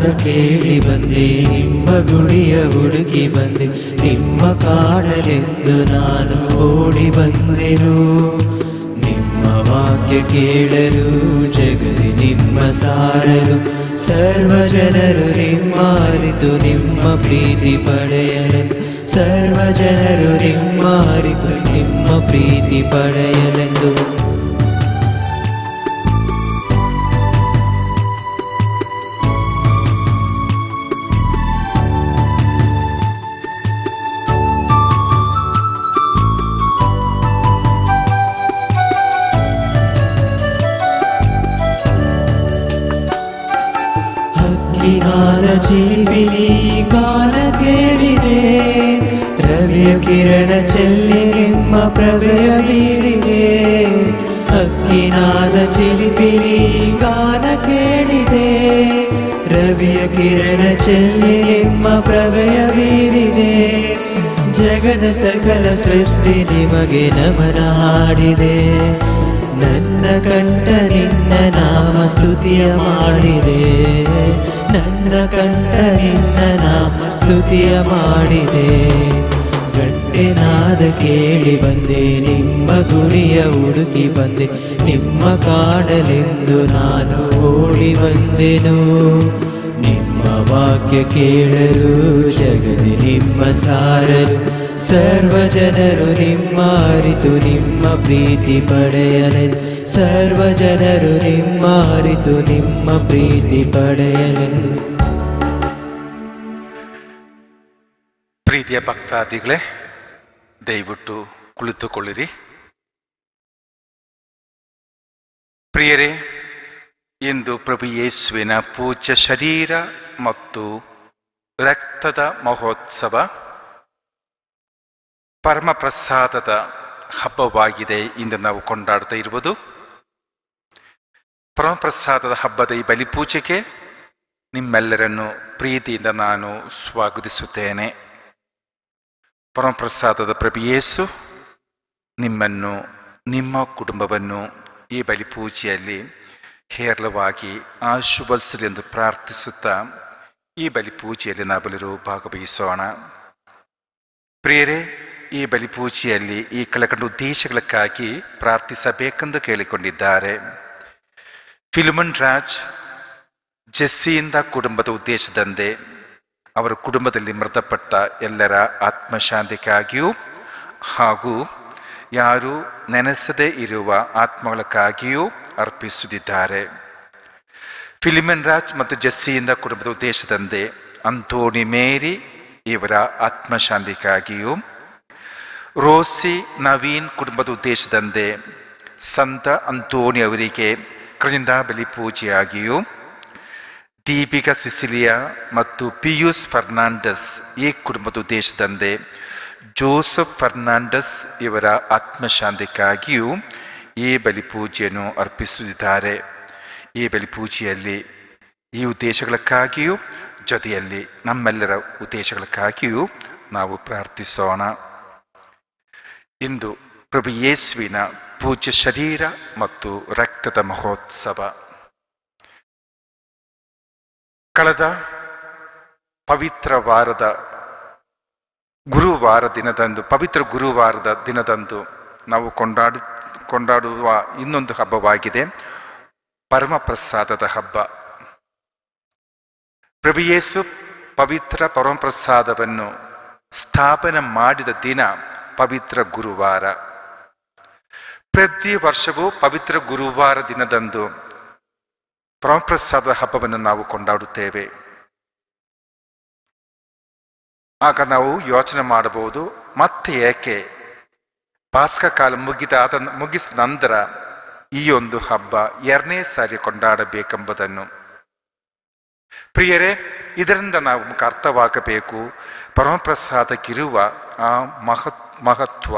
ಕೇಳಿ ಬಂದೆ ನಿಮ್ಮ ಗುಡಿಯ ಹುಡುಕಿ ಬಂದೆ ನಿಮ್ಮ ಕಾಣಲೆಂದು ನಾನು ಓಡಿ ಬಂದೆನು ನಿಮ್ಮ ವಾಕ್ಯ ಕೇಳಲು ಜಗದಿ ನಿಮ್ಮ ಸಾರಲು ಸರ್ವ ಜನರು ನಿಮ್ಮ ಅರಿತು ನಿಮ್ಮ ಪ್ರೀತಿ ಪಡೆಯಲೆಂದು ಸರ್ವ ಜನರು ನಿಮ್ಮ ಅರಿತು ನಿಮ್ಮ ಪ್ರೀತಿ ಪಡೆಯಲೆಂದು ಹಕ್ಕಿಗಾದ ಜೀವಿನಿ ಗಾನ ಕೇಳಿದೆ ರವಿಯ ಕಿರಣ ಚೆಲ್ಲಿ ನಿಮ್ಮ ಪ್ರಭೆಯ ಬೀರಿದೆ ಹಕ್ಕಿನಾದ ಚಿಲಿಪಿಲಿ ಗಾನ ಕೇಳಿದೆ ರವಿಯ ಕಿರಣ ಚೆಲ್ಲಿ ನಿಮ್ಮ ಪ್ರಭೆಯ ಬೀರಿದೆ ಜಗದ ಸಕಲ ಸೃಷ್ಟಿ ನಿಮಗೆ ನಮನ ಹಾಡಿದೆ ನನ್ನ ಕಂಠ ನಿನ್ನ ನಾಮ ಸ್ತುತಿಯ ಮಾಡಿದೆ ನನ್ನ ಕಂಠ ನಿನ್ನ ನಾಮ ಸ್ತುತಿಯ ಮಾಡಿದೆ ಗಂಟೆನಾದ ಕೇಳಿ ಬಂದೆ ನಿಮ್ಮ ಗುಡಿಯ ಹುಡುಕಿ ಬಂದೆ ನಿಮ್ಮ ಕಾಡಲೆಂದು ನಾನು ಓಡಿ ಬಂದೆನು ನಿಮ್ಮ ವಾಕ್ಯ ಕೇಳಲು ಜಗದಿ ನಿಮ್ಮ ಸಾರಲು ಸರ್ವ ಜನರು ನಿಮ್ಮ ಅರಿತು ನಿಮ್ಮ ಪ್ರೀತಿ ಪಡೆಯಲೆಂದು ಸರ್ವ ಜನರು ನಿಮ್ಮ ಅರಿತು ನಿಮ್ಮ ಪ್ರೀತಿ ಪಡೆಯಲೆಂದು ಪ್ರೀತಿಯ ಭಕ್ತಾದಿಗಳೇ ದಯವಿಟ್ಟು ಕುಳಿತುಕೊಳ್ಳಿರಿ ಪ್ರಿಯರೇ ಇಂದು ಪ್ರಭು ಯೇಸುವಿನ ಪೂಜ್ಯ ಶರೀರ ಮತ್ತು ರಕ್ತದ ಮಹೋತ್ಸವ ಪರಮಪ್ರಸಾದದ ಹಬ್ಬವಾಗಿದೆ ಇಂದು ನಾವು ಕೊಂಡಾಡ್ತಾ ಇರುವುದು ಪರಮಪ್ರಸಾದದ ಹಬ್ಬದ ಈ ಬಲಿಪೂಜೆಗೆ ನಿಮ್ಮೆಲ್ಲರನ್ನು ಪ್ರೀತಿಯಿಂದ ನಾನು ಸ್ವಾಗತಿಸುತ್ತೇನೆ ಪರಮಪ್ರಸಾದದ ಪ್ರಭು ಯೇಸು ನಿಮ್ಮನ್ನು ನಿಮ್ಮ ಕುಟುಂಬವನ್ನು ಈ ಬಲಿಪೂಜೆಯಲ್ಲಿ ಹೇರಳವಾಗಿ ಆಶುಭಲಿಸಲಿ ಎಂದು ಪ್ರಾರ್ಥಿಸುತ್ತಾ ಈ ಬಲಿಪೂಜೆಯಲ್ಲಿ ನಾವೆಲ್ಲರೂ ಭಾಗವಹಿಸೋಣ ಪ್ರಿಯರೇ ಈ ಬಲಿಪೂಜೆಯಲ್ಲಿ ಈ ಕೆಳಕಂಡ ಉದ್ದೇಶಗಳಕ್ಕಾಗಿ ಪ್ರಾರ್ಥಿಸಬೇಕೆಂದು ಕೇಳಿಕೊಂಡಿದ್ದಾರೆ ಫಿಲ್ಮನ್ ರಾಜ್ ಜೆಸ್ಸಿಯಿಂದ ಕುಟುಂಬದ ಉದ್ದೇಶದಂತೆ ಅವರ ಕುಟುಂಬದಲ್ಲಿ ಮೃತಪಟ್ಟ ಎಲ್ಲರ ಆತ್ಮಶಾಂತಿಗಾಗಿಯೂ ಹಾಗೂ ಯಾರು ನೆನೆಸದೇ ಇರುವ ಆತ್ಮಗಳಕ್ಕಾಗಿಯೂ ಅರ್ಪಿಸುತ್ತಿದ್ದಾರೆ ಫಿಲಿಮನ್ ರಾಜ್ ಮತ್ತು ಜೆಸ್ಸಿಯಿಂದ ಕುಟುಂಬದ ಉದ್ದೇಶದಂತೆ ಅಂತೋಣಿ ಮೇರಿ ಇವರ ಆತ್ಮಶಾಂತಿಗಾಗಿಯೂ ರೋಸಿ ನವೀನ್ ಕುಟುಂಬದ ಉದ್ದೇಶದಂತೆ ಸಂತ ಅಂತೋಣಿ ಅವರಿಗೆ ಕೃಂದ ಬಲಿ ಪೂಜೆಯಾಗಿಯೂ ದೀಪಿಕಾ ಸಿಸಿಲಿಯಾ ಮತ್ತು ಪಿಯೂಸ್ ಫರ್ನಾಂಡಸ್ ಈ ಕುಟುಂಬದ ಉದ್ದೇಶದಂತೆ ಜೋಸಫ್ ಫರ್ನಾಂಡಸ್ ಇವರ ಆತ್ಮಶಾಂತಿಗಾಗಿಯೂ ಈ ಬಲಿಪೂಜೆಯನ್ನು ಅರ್ಪಿಸುತ್ತಿದ್ದಾರೆ ಈ ಬಲಿಪೂಜೆಯಲ್ಲಿ ಈ ಉದ್ದೇಶಗಳಕ್ಕಾಗಿಯೂ ಜೊತೆಯಲ್ಲಿ ನಮ್ಮೆಲ್ಲರ ಉದ್ದೇಶಗಳಕ್ಕಾಗಿಯೂ ನಾವು ಪ್ರಾರ್ಥಿಸೋಣ ಇಂದು ಪ್ರಭು ಯೇಸುವಿನ ಪೂಜ್ಯ ಶರೀರ ಮತ್ತು ರಕ್ತದ ಮಹೋತ್ಸವ ಕಳೆದ ಪವಿತ್ರ ವಾರದ ಗುರುವಾರ ದಿನದಂದು ಪವಿತ್ರ ಗುರುವಾರದ ದಿನದಂದು ನಾವು ಕೊಂಡಾಡು ಕೊಂಡಾಡುವ ಇನ್ನೊಂದು ಹಬ್ಬವಾಗಿದೆ ಪರಮಪ್ರಸಾದದ ಹಬ್ಬ ಪ್ರಭು ಯೇಸು ಪವಿತ್ರ ಪರಮಪ್ರಸಾದವನ್ನು ಸ್ಥಾಪನೆ ಮಾಡಿದ ದಿನ ಪವಿತ್ರ ಗುರುವಾರ ಪ್ರತಿ ವರ್ಷವೂ ಪವಿತ್ರ ಗುರುವಾರ ದಿನದಂದು ಪರಮಪ್ರಸಾದ ಹಬ್ಬವನ್ನು ನಾವು ಕೊಂಡಾಡುತ್ತೇವೆ ಆಗ ನಾವು ಯೋಚನೆ ಮಾಡಬಹುದು ಮತ್ತೆ ಏಕೆ ಪಾಸ್ಕ ಕಾಲ ಮುಗಿದಾದ ಮುಗಿಸಿದ ನಂತರ ಈ ಒಂದು ಹಬ್ಬ ಎರಡನೇ ಸಾರಿ ಕೊಂಡಾಡಬೇಕೆಂಬುದನ್ನು ಪ್ರಿಯರೇ ಇದರಿಂದ ನಾವು ನಮಗೆ ಅರ್ಥವಾಗಬೇಕು ಪರಮಪ್ರಸಾದಕ್ಕಿರುವ ಆ ಮಹತ್ ಮಹತ್ವ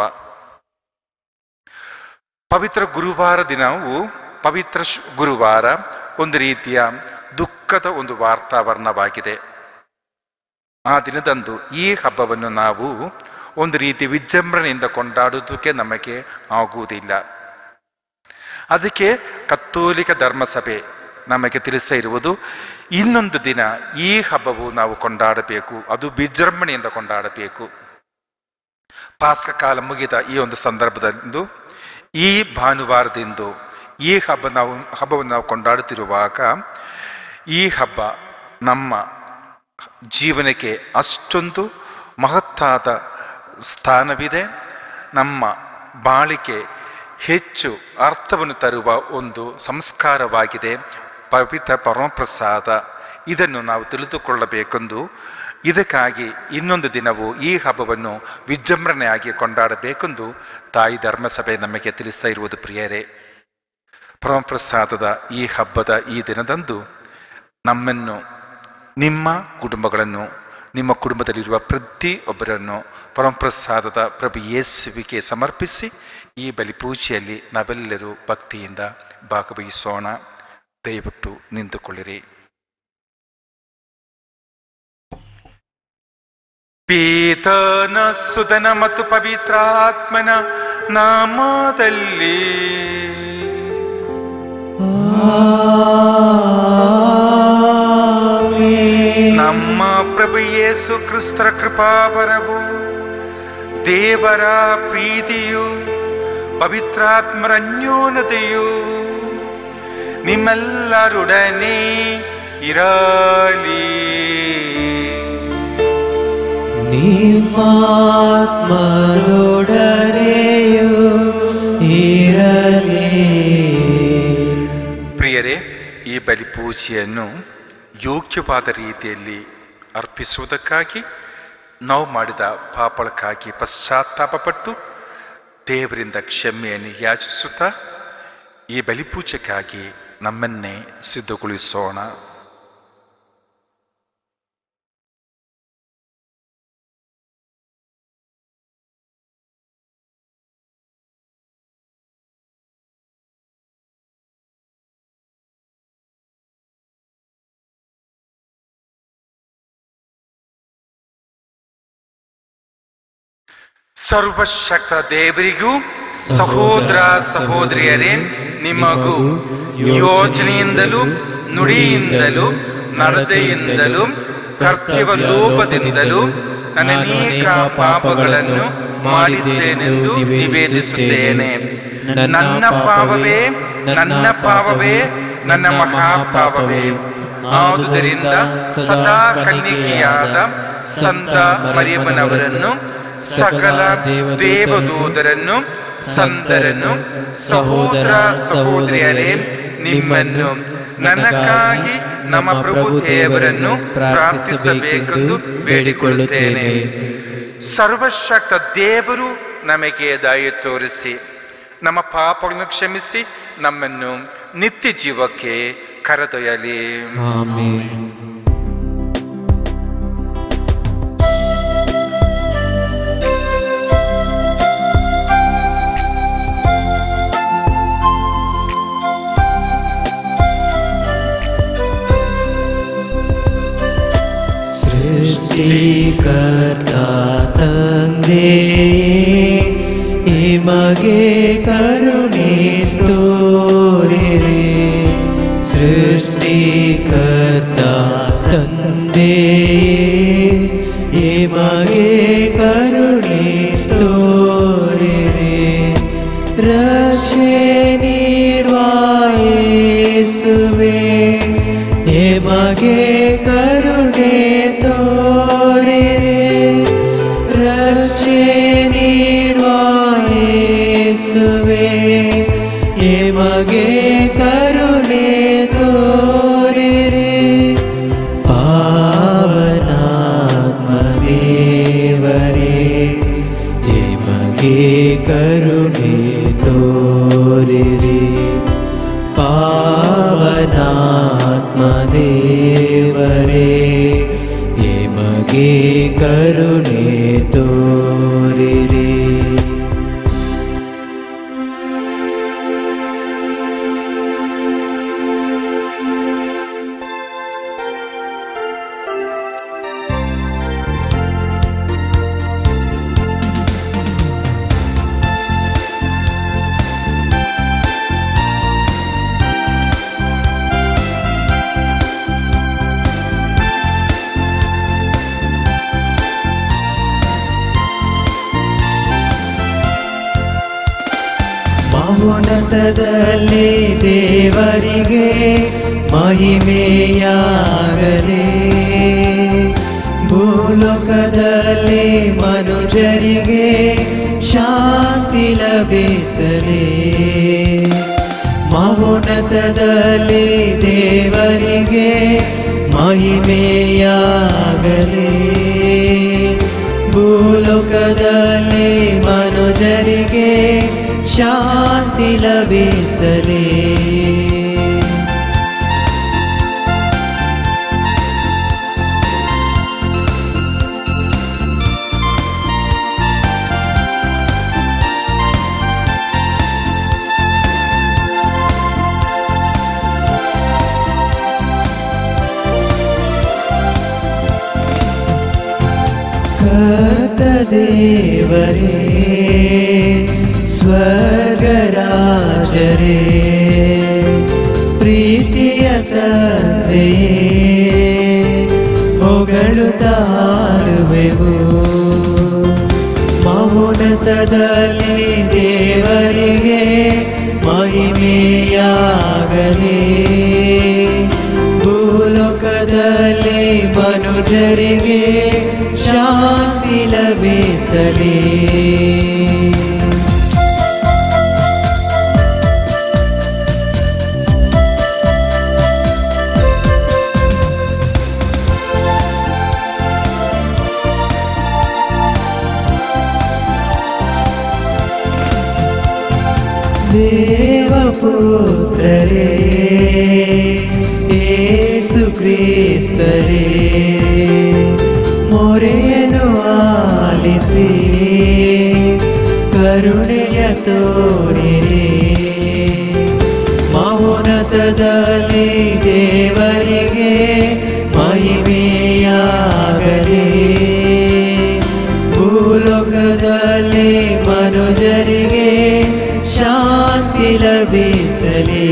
ಪವಿತ್ರ ಗುರುವಾರ ದಿನವು ಪವಿತ್ರ ಶ್- ಗುರುವಾರ ಒಂದು ರೀತಿಯ ದುಃಖದ ಒಂದು ವಾತಾವರಣವಾಗಿದೆ ಆ ದಿನದಂದು ಈ ಹಬ್ಬವನ್ನು ನಾವು ಒಂದು ರೀತಿ ವಿಜೃಂಭಣೆಯಿಂದ ಕೊಂಡಾಡುವುದಕ್ಕೆ ನಮಗೆ ಆಗುವುದಿಲ್ಲ ಅದಕ್ಕೆ ಕತ್ತೋಲಿಕ ಧರ್ಮಸಭೆ ನಮಗೆ ತಿಳಿಸ ಇರುವುದು ಇನ್ನೊಂದು ದಿನ ಈ ಹಬ್ಬವು ನಾವು ಕೊಂಡಾಡಬೇಕು ಅದು ವಿಜೃಂಭಣೆಯಿಂದ ಕೊಂಡಾಡಬೇಕು ಪಾಸ್ಕ ಕಾಲ ಮುಗಿದ ಈ ಒಂದು ಸಂದರ್ಭದಂದು ಈ ಭಾನುವಾರದಿಂದು ಈ ಹಬ್ಬ ನಾವು ಹಬ್ಬವನ್ನು ನಾವು ಕೊಂಡಾಡುತ್ತಿರುವಾಗ ಈ ಹಬ್ಬ ನಮ್ಮ ಜೀವನಕ್ಕೆ ಅಷ್ಟೊಂದು ಮಹತ್ತಾದ ಸ್ಥಾನವಿದೆ ನಮ್ಮ ಬಾಳಿಕೆ ಹೆಚ್ಚು ಅರ್ಥವನ್ನು ತರುವ ಒಂದು ಸಂಸ್ಕಾರವಾಗಿದೆ ಪವಿತ್ರ ಪರಮಪ್ರಸಾದ ಇದನ್ನು ನಾವು ತಿಳಿದುಕೊಳ್ಳಬೇಕೆಂದು ಇದಕ್ಕಾಗಿ ಇನ್ನೊಂದು ದಿನವೂ ಈ ಹಬ್ಬವನ್ನು ವಿಜೃಂಭಣೆಯಾಗಿ ಕೊಂಡಾಡಬೇಕೆಂದು ತಾಯಿ ಧರ್ಮಸಭೆ ನಮಗೆ ತಿಳಿಸ್ತಾ ಇರುವುದು ಪ್ರಿಯರೇ ಪರಮಪ್ರಸಾದದ ಈ ಹಬ್ಬದ ಈ ದಿನದಂದು ನಮ್ಮನ್ನು ನಿಮ್ಮ ಕುಟುಂಬಗಳನ್ನು ನಿಮ್ಮ ಕುಟುಂಬದಲ್ಲಿರುವ ಪ್ರತಿಯೊಬ್ಬರನ್ನು ಪರಮಪ್ರಸಾದದ ಪ್ರಭು ಯೇಸುವಿಗೆ ಸಮರ್ಪಿಸಿ ಈ ಬಲಿ ಪೂಜೆಯಲ್ಲಿ ನಾವೆಲ್ಲರೂ ಭಕ್ತಿಯಿಂದ ಭಾಗವಹಿಸೋಣ ದಯವಿಟ್ಟು ನಿಂತುಕೊಳ್ಳಿರಿ ಪೀತನ ಸುಧನ ಮತ್ತು ಪವಿತ್ರಾತ್ಮನ ನಾಮದಲ್ಲಿ ನಮ್ಮ ಪ್ರಭು ಯೇಸು ಕ್ರಿಸ್ತರ ಕೃಪಾವರವು ದೇವರ ಪ್ರೀತಿಯು ಪವಿತ್ರಾತ್ಮರ ಅನ್ಯೋನ್ಯತೆಯು ನಿಮ್ಮೆಲ್ಲರೊಡನೆ ಇರಲಿ ನಿಮ್ಮಾತ್ಮದೊಡನೆಯೂ ಇರಲಿ ಪ್ರಿಯರೇ ಈ ಬಲಿ ಪೂಜೆಯನ್ನು ಯೋಗ್ಯವಾದ ರೀತಿಯಲ್ಲಿ ಅರ್ಪಿಸುವುದಕ್ಕಾಗಿ ನಾವು ಮಾಡಿದ ಪಾಪಳಕ್ಕಾಗಿ ಪಶ್ಚಾತ್ತಾಪಪಟ್ಟು ದೇವರಿಂದ ಕ್ಷಮೆಯನ್ನು ಯಾಚಿಸುತ್ತಾ ಈ ಬಲಿಪೂಜೆಗಾಗಿ ನಮ್ಮನ್ನೇ ಸಿದ್ಧಗೊಳಿಸೋಣ ಸರ್ವಶಕ್ತ ದೇವರಿಗೂ ಸಹೋದರ ಸಹೋದರಿಯರೇ ನಿಮಗೂ ಯೋಚನೆಯಿಂದಲೂ ನುಡಿಯಿಂದಲೂ ನಡತೆಯಿಂದಲೂ ಕರ್ತವ್ಯ ಲೋಪದಿಂದಲೂ ಅನೇಕ ಪಾಪಗಳನ್ನು ಮಾಡಿದ್ದೇನೆಂದು ನಿವೇದಿಸುತ್ತೇನೆ ನನ್ನ ಪಾಪವೇ ನನ್ನ ಪಾಪವೇ ನನ್ನ ಮಹಾಪಾಪವೇ ಆದುದರಿಂದ ಸದಾ ಕನ್ನಿಕೆಯಾದ ಸಂತ ಮರಿಯಮ್ಮನವರನ್ನು ಸಕಲ ದೇವದೂತರನ್ನು ಸಂತರನ್ನು ಸಹೋದರ ಸಹೋದರಿಯರೇ ನಿಮ್ಮನ್ನು ನನಗಾಗಿ ನಮ್ಮ ಪ್ರಭು ದೇವರನ್ನು ಪ್ರಾರ್ಥಿಸಬೇಕೆಂದು ಬೇಡಿಕೊಳ್ಳುತ್ತೇನೆ ಸರ್ವಶಕ್ತ ದೇವರು ನಮಗೆ ದಯ ತೋರಿಸಿ ನಮ್ಮ ಪಾಪಗಳನ್ನು ಕ್ಷಮಿಸಿ ನಮ್ಮನ್ನು ನಿತ್ಯ ಜೀವಕ್ಕೆ ಕರೆದೊಯ್ಯಲಿ ಆಮೇನ್ ಸೃಷ್ಟಿಕರ್ತ ತಂದೆ ನಿಮಗೆ ಕರುಣೆ ತೋರಿರೆ ಸೃಷ್ಟಿಕರ್ತ ತಂದೆ ನಿಮಗೆ ಕರುಣೆ ತೋರಿರೆ ರಕ್ಷೆ ನೀಡುವ ಯೇಸುವೆ ನಿಮಗೆ ಕರುಣೆ ತೋರಿರೆ ರಕ್ಷೆ ನೀಡುವ ಯೇಸುವೆ ನಿಮಗೆ ಕರುಣೆ ತೋರಿರೆ ಪಾವನಾತ್ಮ ದೇವರೇ ನಿಮಗೆ ಕರುಣೆ ತೋರಿರಿ ಪಾವನಾತ್ಮ ದೇವರೇ ನಿಮಗೆ ಕರುಣೆ ತೋರಿರಿ ಮೌನತದಲ್ಲಿ ದೇವರಿಗೆ ಮಹಿಮೆಯಾಗಲಿ ಭೂಲೋಕದಲ್ಲಿ ಮನುಜರಿಗೆ ಶಾಂತಿ ಲಭಿಸಲಿ ಮೌನತದಲ್ಲಿ ದೇವರಿಗೆ ಮಹಿಮೆಯಾಗಲಿ ಭೂಲೋಕದಲ್ಲಿ ಮನುಜರಿಗೆ ಶಾಂತಿ ಲಭಿಸಲಿ ಕರ್ತ ದೇವರೇ ಸ್ವರ್ಗರಾಜರೇ ಪ್ರೀತಿಯ ತಂದೆಯೇ ಹೊಗಳುತ್ತಾ ಹಾಡುವೆವು ಮೌನತದಲ್ಲಿ ದೇವರಿಗೆ ಮಹಿಮೆಯಾಗಲಿ ಭೂಲೋಕದಲ್ಲಿ ಮನುಜರಿಗೆ ಶಾಂತಿ ಲಭಿಸಲಿ ದೇವಪುತ್ರರೇ ಏಸು ಕ್ರಿಸ್ತರೇ ಮೊರೆಯನು ಆಲಿಸಿ ಕರುಣೆಯ ತೋರಿರಿ ಮೌನತದಲ್ಲಿ ದೇವರಿಗೆ ಮಹಿಮೆಯಾಗಲಿ ಭೂಲೋಕದಲ್ಲಿ ಮನುಜರಿಗೆ ಶಾಂತಿ ಲಭಿಸಲಿ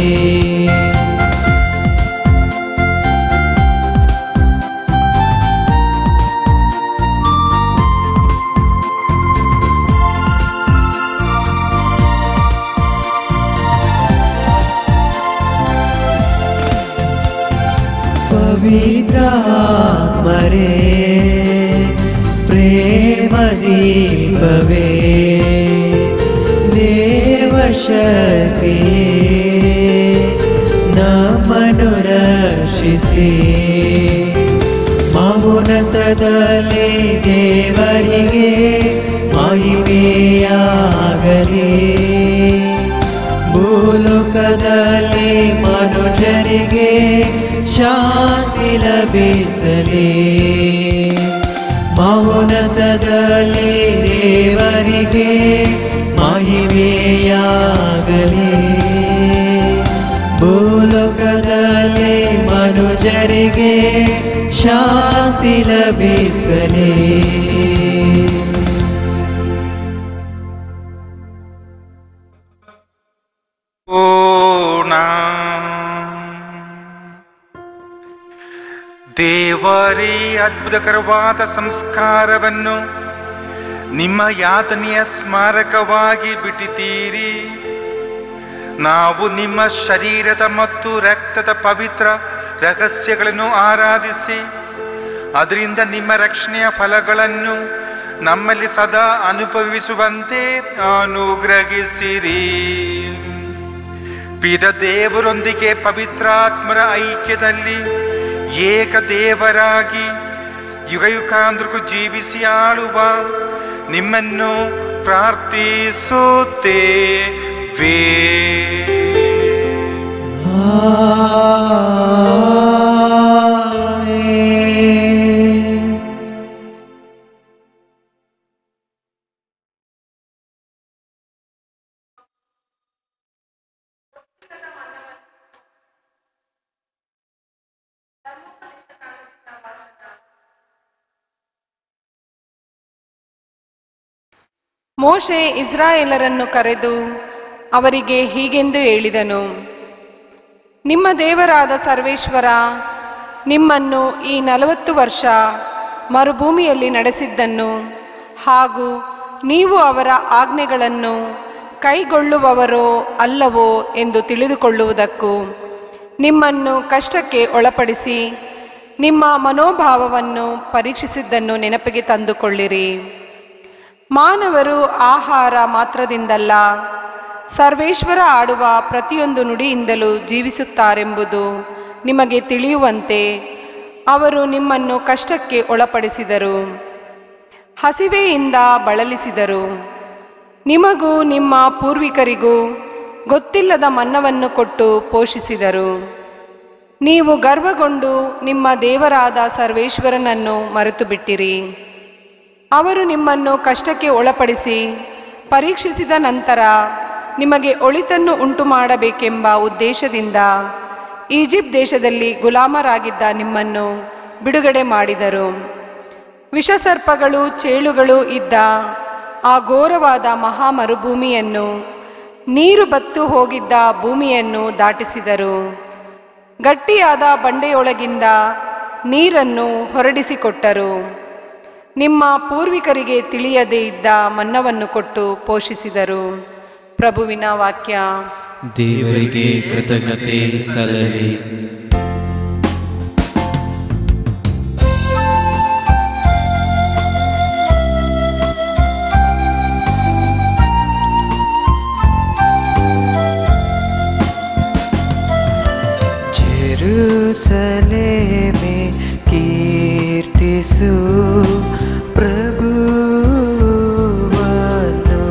ಪವಿತ್ರಾತ್ಮರೇ ಪ್ರೇಮ ದೀಪವೇ ದೇವಶಕ್ತಿ ನಮ್ಮನು ರಕ್ಷಿಸಿ ಮೌನತದಲ್ಲಿ ದೇವರಿಗೆ ಮಹಿಮೆಯಾಗಲಿ ಭೂಲೋಕದಲ್ಲಿ ಮನುಜರಿಗೆ ಶಾಂತಿ ಲಭಿಸಲಿ ಮೌನತದಲ್ಲಿ ದೇವರಿಗೆ ಮಹಿಮೆಯಾಗಲಿ ಭೂಲೋಕದಲ್ಲಿ ಮನುಜರಿಗೆ ಶಾಂತಿ ಲಭಿಸಲಿ ಪೂರ್ಣ ದೇವರೇ ಅದ್ಭುತಕರವಾದ ಸಂಸ್ಕಾರವನ್ನು ನಿಮ್ಮ ಯಾತನೆಯ ಸ್ಮಾರಕವಾಗಿ ಬಿಟ್ಟಿದ್ದೀರಿ ನಾವು ನಿಮ್ಮ ಶರೀರದ ಮತ್ತು ರಕ್ತದ ಪವಿತ್ರ ರಹಸ್ಯಗಳನ್ನು ಆರಾಧಿಸಿ ಅದರಿಂದ ನಿಮ್ಮ ರಕ್ಷಣೆಯ ಫಲಗಳನ್ನು ನಮ್ಮಲ್ಲಿ ಸದಾ ಅನುಭವಿಸುವಂತೆ ಅನುಗ್ರಹಿಸಿರಿ ಪಿದ ದೇವರೊಂದಿಗೆ ಪವಿತ್ರಾತ್ಮರ ಐಕ್ಯದಲ್ಲಿ ಏಕ ದೇವರಾಗಿ ಯುಗಯುಗಾಂಧ್ರಕ್ಕೂ ಜೀವಿಸಿ ಆಳುವ ನಿಮ್ಮನ್ನು ಪ್ರಾರ್ಥಿಸುತ್ತೇವೆ ಆಮೆನ್. ಮೋಶೆ ಇಸ್ರಾಯೇಲರನ್ನು ಕರೆದು ಅವರಿಗೆ ಹೀಗೆಂದು ಹೇಳಿದನು ನಿಮ್ಮ ದೇವರಾದ ಸರ್ವೇಶ್ವರ ನಿಮ್ಮನ್ನು ಈ ನಲವತ್ತು ವರ್ಷ ಮರುಭೂಮಿಯಲ್ಲಿ ನಡೆಸಿದ್ದನ್ನು ಹಾಗೂ ನೀವು ಅವರ ಆಜ್ಞೆಗಳನ್ನು ಕೈಗೊಳ್ಳುವವರೋ ಅಲ್ಲವೋ ಎಂದು ತಿಳಿದುಕೊಳ್ಳುವುದಕ್ಕೂ ನಿಮ್ಮನ್ನು ಕಷ್ಟಕ್ಕೆ ಒಳಪಡಿಸಿ ನಿಮ್ಮ ಮನೋಭಾವವನ್ನು ಪರೀಕ್ಷಿಸಿದ್ದನ್ನು ನೆನಪಿಗೆ ತಂದುಕೊಳ್ಳಿರಿ ಮಾನವರು ಆಹಾರ ಮಾತ್ರದಿಂದಲ್ಲ ಸರ್ವೇಶ್ವರ ಆಡುವ ಪ್ರತಿಯೊಂದು ನುಡಿಯಿಂದಲೂ ಜೀವಿಸುತ್ತಾರೆಂಬುದು ನಿಮಗೆ ತಿಳಿಯುವಂತೆ ಅವರು ನಿಮ್ಮನ್ನು ಕಷ್ಟಕ್ಕೆ ಒಳಪಡಿಸಿದರು ಹಸಿವೆಯಿಂದ ಬಳಲಿಸಿದರು ನಿಮಗೂ ನಿಮ್ಮ ಪೂರ್ವಿಕರಿಗೂ ಗೊತ್ತಿಲ್ಲದ ಮನ್ನವನ್ನು ಕೊಟ್ಟು ಪೋಷಿಸಿದರು ನೀವು ಗರ್ವಗೊಂಡು ನಿಮ್ಮ ದೇವರಾದ ಸರ್ವೇಶ್ವರನನ್ನು ಮರೆತು ಬಿಟ್ಟಿರಿ ಅವರು ನಿಮ್ಮನ್ನು ಕಷ್ಟಕ್ಕೆ ಒಳಪಡಿಸಿ ಪರೀಕ್ಷಿಸಿದ ನಂತರ ನಿಮಗೆ ಒಳಿತನ್ನು ಉಂಟು ಮಾಡಬೇಕೆಂಬ ಉದ್ದೇಶದಿಂದ ಈಜಿಪ್ಟ್ ದೇಶದಲ್ಲಿ ಗುಲಾಮರಾಗಿದ್ದ ನಿಮ್ಮನ್ನು ಬಿಡುಗಡೆ ಮಾಡಿದರು ವಿಷಸರ್ಪಗಳು ಚೇಳುಗಳು ಇದ್ದ ಆ ಘೋರವಾದ ಮಹಾ ಮರುಭೂಮಿಯನ್ನು ನೀರು ಬತ್ತು ಹೋಗಿದ್ದ ಭೂಮಿಯನ್ನು ದಾಟಿಸಿದರು ಗಟ್ಟಿಯಾದ ಬಂಡೆಯೊಳಗಿಂದ ನೀರನ್ನು ಹೊರಡಿಸಿಕೊಟ್ಟರು ನಿಮ್ಮ ಪೂರ್ವಿಕರಿಗೆ ತಿಳಿಯದೇ ಇದ್ದ ಮನ್ನವನ್ನು ಕೊಟ್ಟು ಪೋಷಿಸಿದರು ಪ್ರಭುವಿನ ವಾಕ್ಯ ದೇವರಿಗೆ ಕೃತಜ್ಞತೆ ಸಲ್ಲಲಿ ಜೆರುಸಲೇಮೆ ಕೀರ್ತಿಸು ಪ್ರಭುವನ್ನು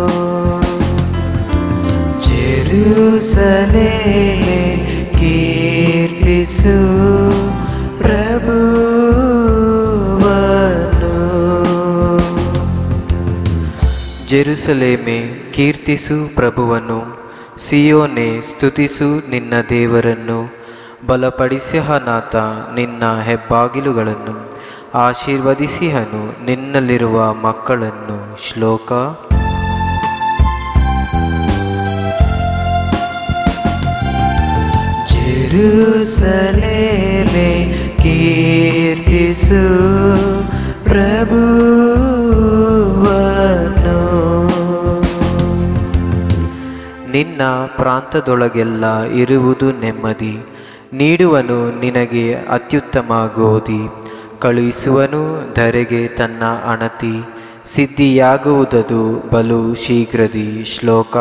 ಜೆರುಸಲೇಮೆ ಕೀರ್ತಿಸು ಪ್ರಭುವನ್ನು ಜೆರುಸಲೇಮೆ ಕೀರ್ತಿಸು ಪ್ರಭುವನ್ನು ಸಿಯೋನೆ ಸ್ತುತಿಸು ನಿನ್ನ ದೇವರನ್ನು ಬಲಪಡಿಸಿಹನಾಥ ನಿನ್ನ ಹೆಬ್ಬಾಗಿಲುಗಳನ್ನು ಆಶೀರ್ವದಿಸಿಹನು ನಿನ್ನಲ್ಲಿರುವ ಮಕ್ಕಳನ್ನು ಶ್ಲೋಕ ಜೆರುಸಲೇಮೆ ಕೀರ್ತಿಸು ಪ್ರಭುವನ್ನು ನಿನ್ನ ಪ್ರಾಂತದೊಳಗೆಲ್ಲ ಇರುವುದು ನೆಮ್ಮದಿ ನೀಡುವನು ನಿನಗೆ ಅತ್ಯುತ್ತಮ ಗೋಧಿ ಕಳುಹಿಸುವನು ಧರೆಗೆ ತನ್ನ ಅಣತಿ ಸಿದ್ಧಿಯಾಗುವುದದು ಬಲು ಶೀಘ್ರದಿ ಶ್ಲೋಕ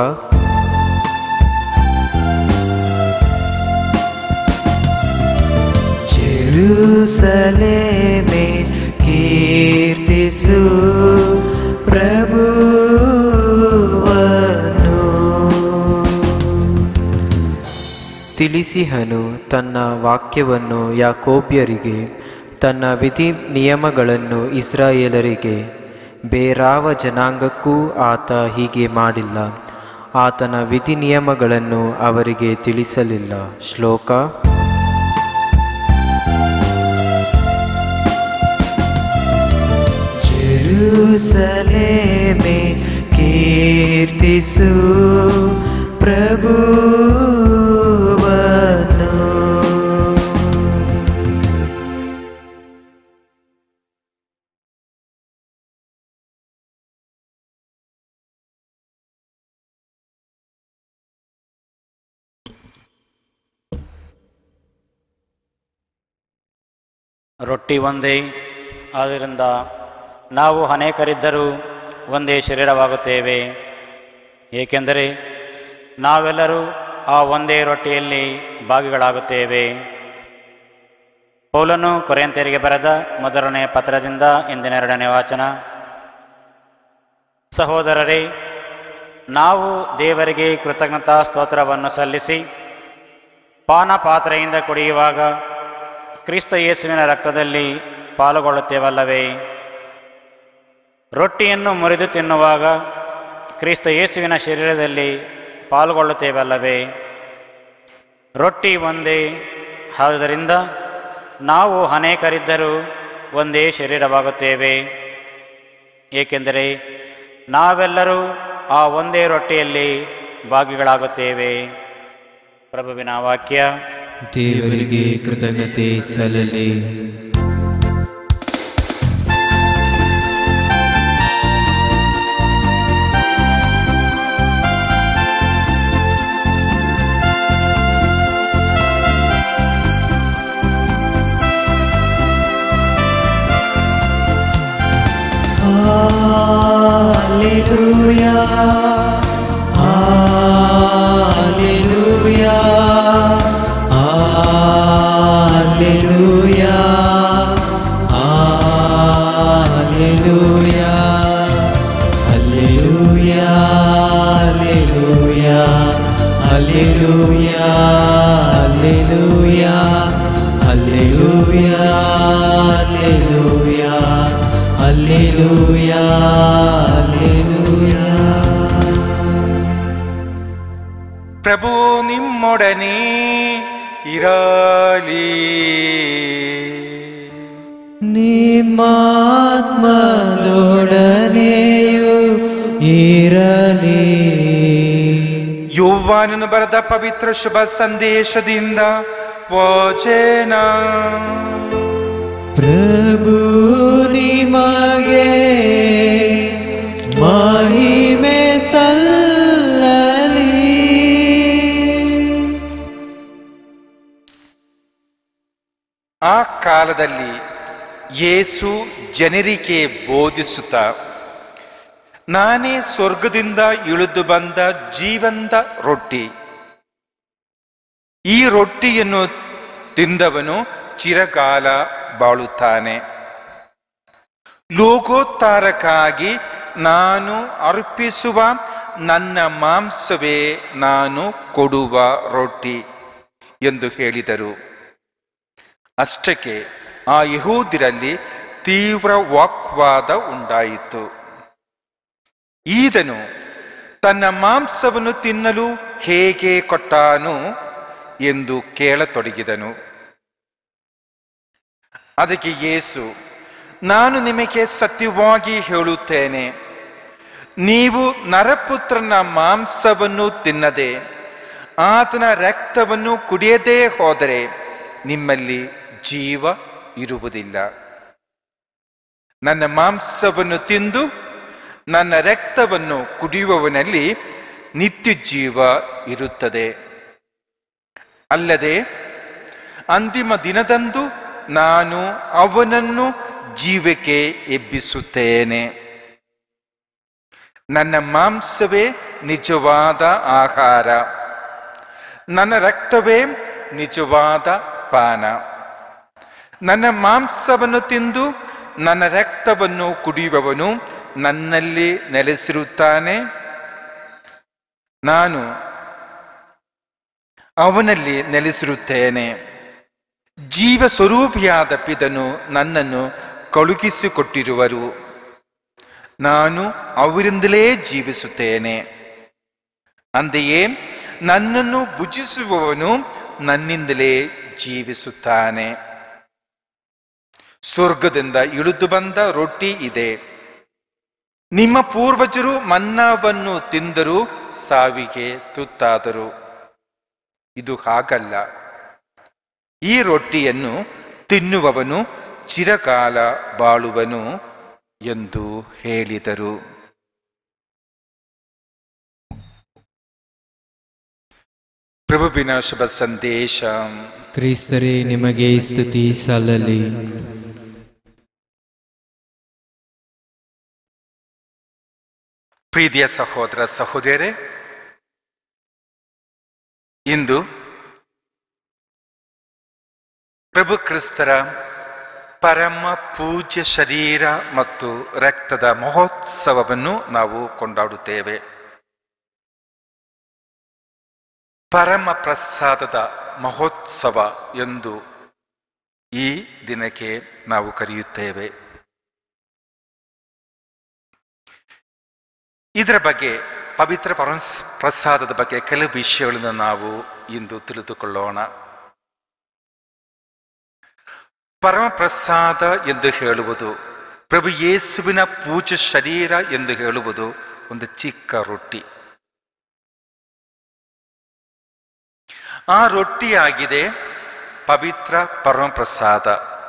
ಜೆರುಸಲೇಮೆ ಕೀರ್ತಿಸು ಪ್ರಭುವನ್ನು ತಿಳಿಸಿಹನು ತನ್ನ ವಾಕ್ಯವನ್ನು ಯಾಕೋಬ್ಯರಿಗೆ ತನ್ನ ವಿಧಿ ನಿಯಮಗಳನ್ನು ಇಸ್ರಾಯೇಲರಿಗೆ ಬೇರಾವ ಜನಾಂಗಕ್ಕೂ ಆತ ಹೀಗೆ ಮಾಡಿಲ್ಲ ಆತನ ವಿಧಿ ನಿಯಮಗಳನ್ನು ಅವರಿಗೆ ತಿಳಿಸಲಿಲ್ಲ ಶ್ಲೋಕ ಜೆರುಸಲೇಮೆ ಕೀರ್ತಿಸು ಪ್ರಭುವನ್ನು ರೊಟ್ಟಿ ಒಂದೇ ಆದ್ದರಿಂದ ನಾವು ಅನೇಕರಿದ್ದರೂ ಒಂದೇ ಶರೀರವಾಗುತ್ತೇವೆ ಏಕೆಂದರೆ ನಾವೆಲ್ಲರೂ ಆ ಒಂದೇ ರೊಟ್ಟಿಯಲ್ಲಿ ಭಾಗಿಗಳಾಗುತ್ತೇವೆ ಪೌಲನು ಕೊರೆಯಂತೆರಿಗೆ ಬರೆದ ಮೊದಲನೇ ಪತ್ರದಿಂದ ಇಂದಿನ ಎರಡನೇ ವಾಚನ ಸಹೋದರರೇ ನಾವು ದೇವರಿಗೆ ಕೃತಜ್ಞತಾ ಸ್ತೋತ್ರವನ್ನು ಸಲ್ಲಿಸಿ ಪಾನ ಪಾತ್ರೆಯಿಂದ ಕುಡಿಯುವಾಗ ಕ್ರಿಸ್ತ ಯೇಸುವಿನ ರಕ್ತದಲ್ಲಿ ಪಾಲುಗೊಳ್ಳುತ್ತೇವಲ್ಲವೇ ರೊಟ್ಟಿಯನ್ನು ಮುರಿದು ತಿನ್ನುವಾಗ ಕ್ರಿಸ್ತ ಯೇಸುವಿನ ಶರೀರದಲ್ಲಿ ಪಾಲ್ಗೊಳ್ಳುತ್ತೇವಲ್ಲವೇ ರೊಟ್ಟಿ ಒಂದೇ ಆದುದರಿಂದ ನಾವು ಅನೇಕರಿದ್ದರೂ ಒಂದೇ ಶರೀರವಾಗುತ್ತೇವೆ ಏಕೆಂದರೆ ನಾವೆಲ್ಲರೂ ಆ ಒಂದೇ ರೊಟ್ಟಿಯಲ್ಲಿ ಭಾಗಿಗಳಾಗುತ್ತೇವೆ ಪ್ರಭುವಿನ ವಾಕ್ಯ ದೇವರಿಗೆ ಕೃತಜ್ಞತೆ ಸಲ್ಲಲಿ Alleluia. Alleluia. Alleluia. Alleluia. Alleluia. Alleluia. Alleluia. Alleluia. Alleluia. Alleluia. Alleluia. ಪ್ರಭು ನಿಮ್ಮೊಡನೆ ಇರಲಿ ನಿಮ್ಮಾತ್ಮದೊಡನೆಯೂ ಇರಲಿ ಯೌವಾನನು ಬರೆದ ಪವಿತ್ರ ಶುಭ ಸಂದೇಶದಿಂದ ವಚನ ಪ್ರಭು ನಿಮಗೆ ಮಹಿಮೆ ಸಲ್ಲಲಿ ಆ ಕಾಲದಲ್ಲಿ ಯೇಸು ಜನರಿಗೆ ಬೋಧಿಸುತ್ತ ನಾನೇ ಸ್ವರ್ಗದಿಂದ ಇಳಿದು ಬಂದ ಜೀವಂತ ರೊಟ್ಟಿ ಈ ರೊಟ್ಟಿಯನ್ನು ತಿಂದವನು ಚಿರಕಾಲ ಬಾಳುತ್ತಾನೆ ಲೋಕೋತ್ತಾರಕ್ಕಾಗಿ ನಾನು ಅರ್ಪಿಸುವ ನನ್ನ ಮಾಂಸವೇ ನಾನು ಕೊಡುವ ರೊಟ್ಟಿ ಎಂದು ಹೇಳಿದರು ಅಷ್ಟಕ್ಕೆ ಆ ಯಹೂದಿರಲ್ಲಿ ತೀವ್ರ ವಾಕ್ವಾದ ಉಂಟಾಯಿತು ಈತನು ತನ್ನ ಮಾಂಸವನ್ನು ತಿನ್ನಲು ಹೇಗೆ ಕೊಟ್ಟಾನು ಎಂದು ಕೇಳತೊಡಗಿದನು ಅದಕ್ಕೆ ಯೇಸು ನಾನು ನಿಮಗೆ ಸತ್ಯವಾಗಿ ಹೇಳುತ್ತೇನೆ ನೀವು ನರಪುತ್ರನ ಮಾಂಸವನ್ನು ತಿನ್ನದೆ ಆತನ ರಕ್ತವನ್ನು ಕುಡಿಯದೇ ಹೋದರೆ ನಿಮ್ಮಲ್ಲಿ ಜೀವ ಇರುವುದಿಲ್ಲ ನನ್ನ ಮಾಂಸವನ್ನು ತಿಂದು ನನ್ನ ರಕ್ತವನ್ನು ಕುಡಿಯುವವನಲ್ಲಿ ನಿತ್ಯ ಜೀವ ಇರುತ್ತದೆ ಅಲ್ಲದೆ ಅಂತಿಮ ದಿನದಂದು ನಾನು ಅವನನ್ನು ಜೀವಕ್ಕೆ ಎಬ್ಬಿಸುತ್ತೇನೆ ನನ್ನ ಮಾಂಸವೇ ನಿಜವಾದ ಆಹಾರ ನನ್ನ ರಕ್ತವೇ ನಿಜವಾದ ಪಾನ ನನ್ನ ಮಾಂಸವನ್ನು ತಿಂದು ನನ್ನ ರಕ್ತವನ್ನು ಕುಡಿಯುವವನು ನನ್ನಲ್ಲಿ ನೆಲೆಸಿರುತ್ತಾನೆ ನಾನು ಅವನಲ್ಲಿ ನೆಲೆಸಿರುತ್ತೇನೆ ಜೀವ ಸ್ವರೂಪಿಯಾದ ಪಿತನು ನನ್ನನ್ನು ಕಳುಹಿಸಿಕೊಟ್ಟಿರುವರು ನಾನು ಅವರಿಂದಲೇ ಜೀವಿಸುತ್ತೇನೆ ಅಂತೆಯೇ ನನ್ನನ್ನು ಭುಜಿಸುವವನು ನನ್ನಿಂದಲೇ ಜೀವಿಸುತ್ತಾನೆ ಸ್ವರ್ಗದಿಂದ ಇಳಿದು ಬಂದ ರೊಟ್ಟಿ ಇದೆ ನಿಮ್ಮ ಪೂರ್ವಜರು ಮನ್ನಾವನ್ನು ತಿಂದರೂ ಸಾವಿಗೆ ತುತ್ತಾದರು ಇದು ಹಾಗಲ್ಲ ಈ ರೊಟ್ಟಿಯನ್ನು ತಿನ್ನುವವನು ಚಿರಕಾಲ ಬಾಳುವನು ಎಂದು ಹೇಳಿದರು ಪ್ರಭುವಿನ ಶುಭ ಸಂದೇಶ ಕ್ರಿಸ್ತರೇ ನಿಮಗೆ ಸ್ತುತಿ ಸಲ್ಲಲಿ ಪ್ರೀತಿಯ ಸಹೋದರ ಸಹೋದರರೇ ಇಂದು ಪ್ರಭು ಕ್ರಿಸ್ತರ ಪರಮ ಪೂಜ್ಯ ಶರೀರ ಮತ್ತು ರಕ್ತದ ಮಹೋತ್ಸವವನ್ನು ನಾವು ಕೊಂಡಾಡುತ್ತೇವೆ ಪರಮ ಪ್ರಸಾದದ ಮಹೋತ್ಸವ ಎಂದು ಈ ದಿನಕ್ಕೆ ನಾವು ಕರೆಯುತ್ತೇವೆ ಇದರ ಬಗ್ಗೆ ಪವಿತ್ರ ಪರಸ್ ಪ್ರಸಾದದ ಬಗ್ಗೆ ಕೆಲವು ವಿಷಯಗಳನ್ನು ನಾವು ಇಂದು ತಿಳಿದುಕೊಳ್ಳೋಣ ಪರಮ ಪ್ರಸಾದ ಎಂದು ಹೇಳುವುದು ಪ್ರಭು ಯೇಸುವಿನ ಪೂಜೆ ಶರೀರ ಎಂದು ಹೇಳುವುದು ಒಂದು ಚಿಕ್ಕ ರೊಟ್ಟಿ ಆ ರೊಟ್ಟಿಯಾಗಿದೆ ಪವಿತ್ರ ಪರಮ ಪ್ರಸಾದ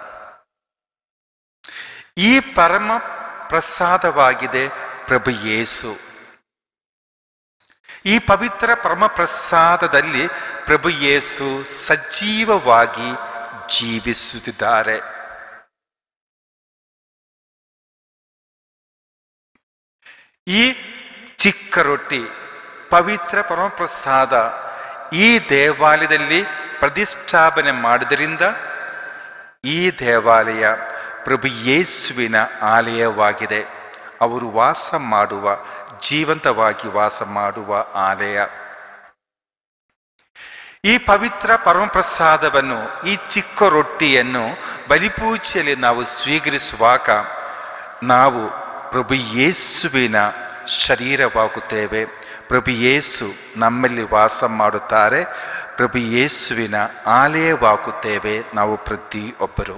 ಈ ಪರಮ ಪ್ರಸಾದವಾಗಿದೆ ಪ್ರಭು ಯೇಸು ಈ ಪವಿತ್ರ ಪರಮ ಪ್ರಸಾದದಲ್ಲಿ ಪ್ರಭು ಯೇಸು ಸಜೀವವಾಗಿ ಜೀವಿಸುತ್ತಿದ್ದಾರೆ ಈ ಚಿಕ್ಕ ರೊಟ್ಟಿ ಪವಿತ್ರ ಪರಮಪ್ರಸಾದ ಈ ದೇವಾಲಯದಲ್ಲಿ ಪ್ರತಿಷ್ಠಾಪನೆ ಮಾಡಿದ್ರಿಂದ ಈ ದೇವಾಲಯ ಪ್ರಭು ಯೇಸುವಿನ ಆಲಯವಾಗಿದೆ ಅವರು ವಾಸ ಮಾಡುವ ಜೀವಂತವಾಗಿ ವಾಸ ಮಾಡುವ ಆಲಯ ಈ ಪವಿತ್ರ ಪರಮಪ್ರಸಾದವನ್ನು ಈ ಚಿಕ್ಕ ರೊಟ್ಟಿಯನ್ನು ಬಲಿಪೂಜೆಯಲ್ಲಿ ನಾವು ಸ್ವೀಕರಿಸುವಾಗ ನಾವು ಪ್ರಭು ಯೇಸುವಿನ ಶರೀರವಾಗುತ್ತೇವೆ ಪ್ರಭು ಯೇಸು ನಮ್ಮಲ್ಲಿ ವಾಸ ಮಾಡುತ್ತಾರೆ ಪ್ರಭು ಯೇಸುವಿನ ಆಲಯವಾಗುತ್ತೇವೆ ನಾವು ಪ್ರತಿಯೊಬ್ಬರು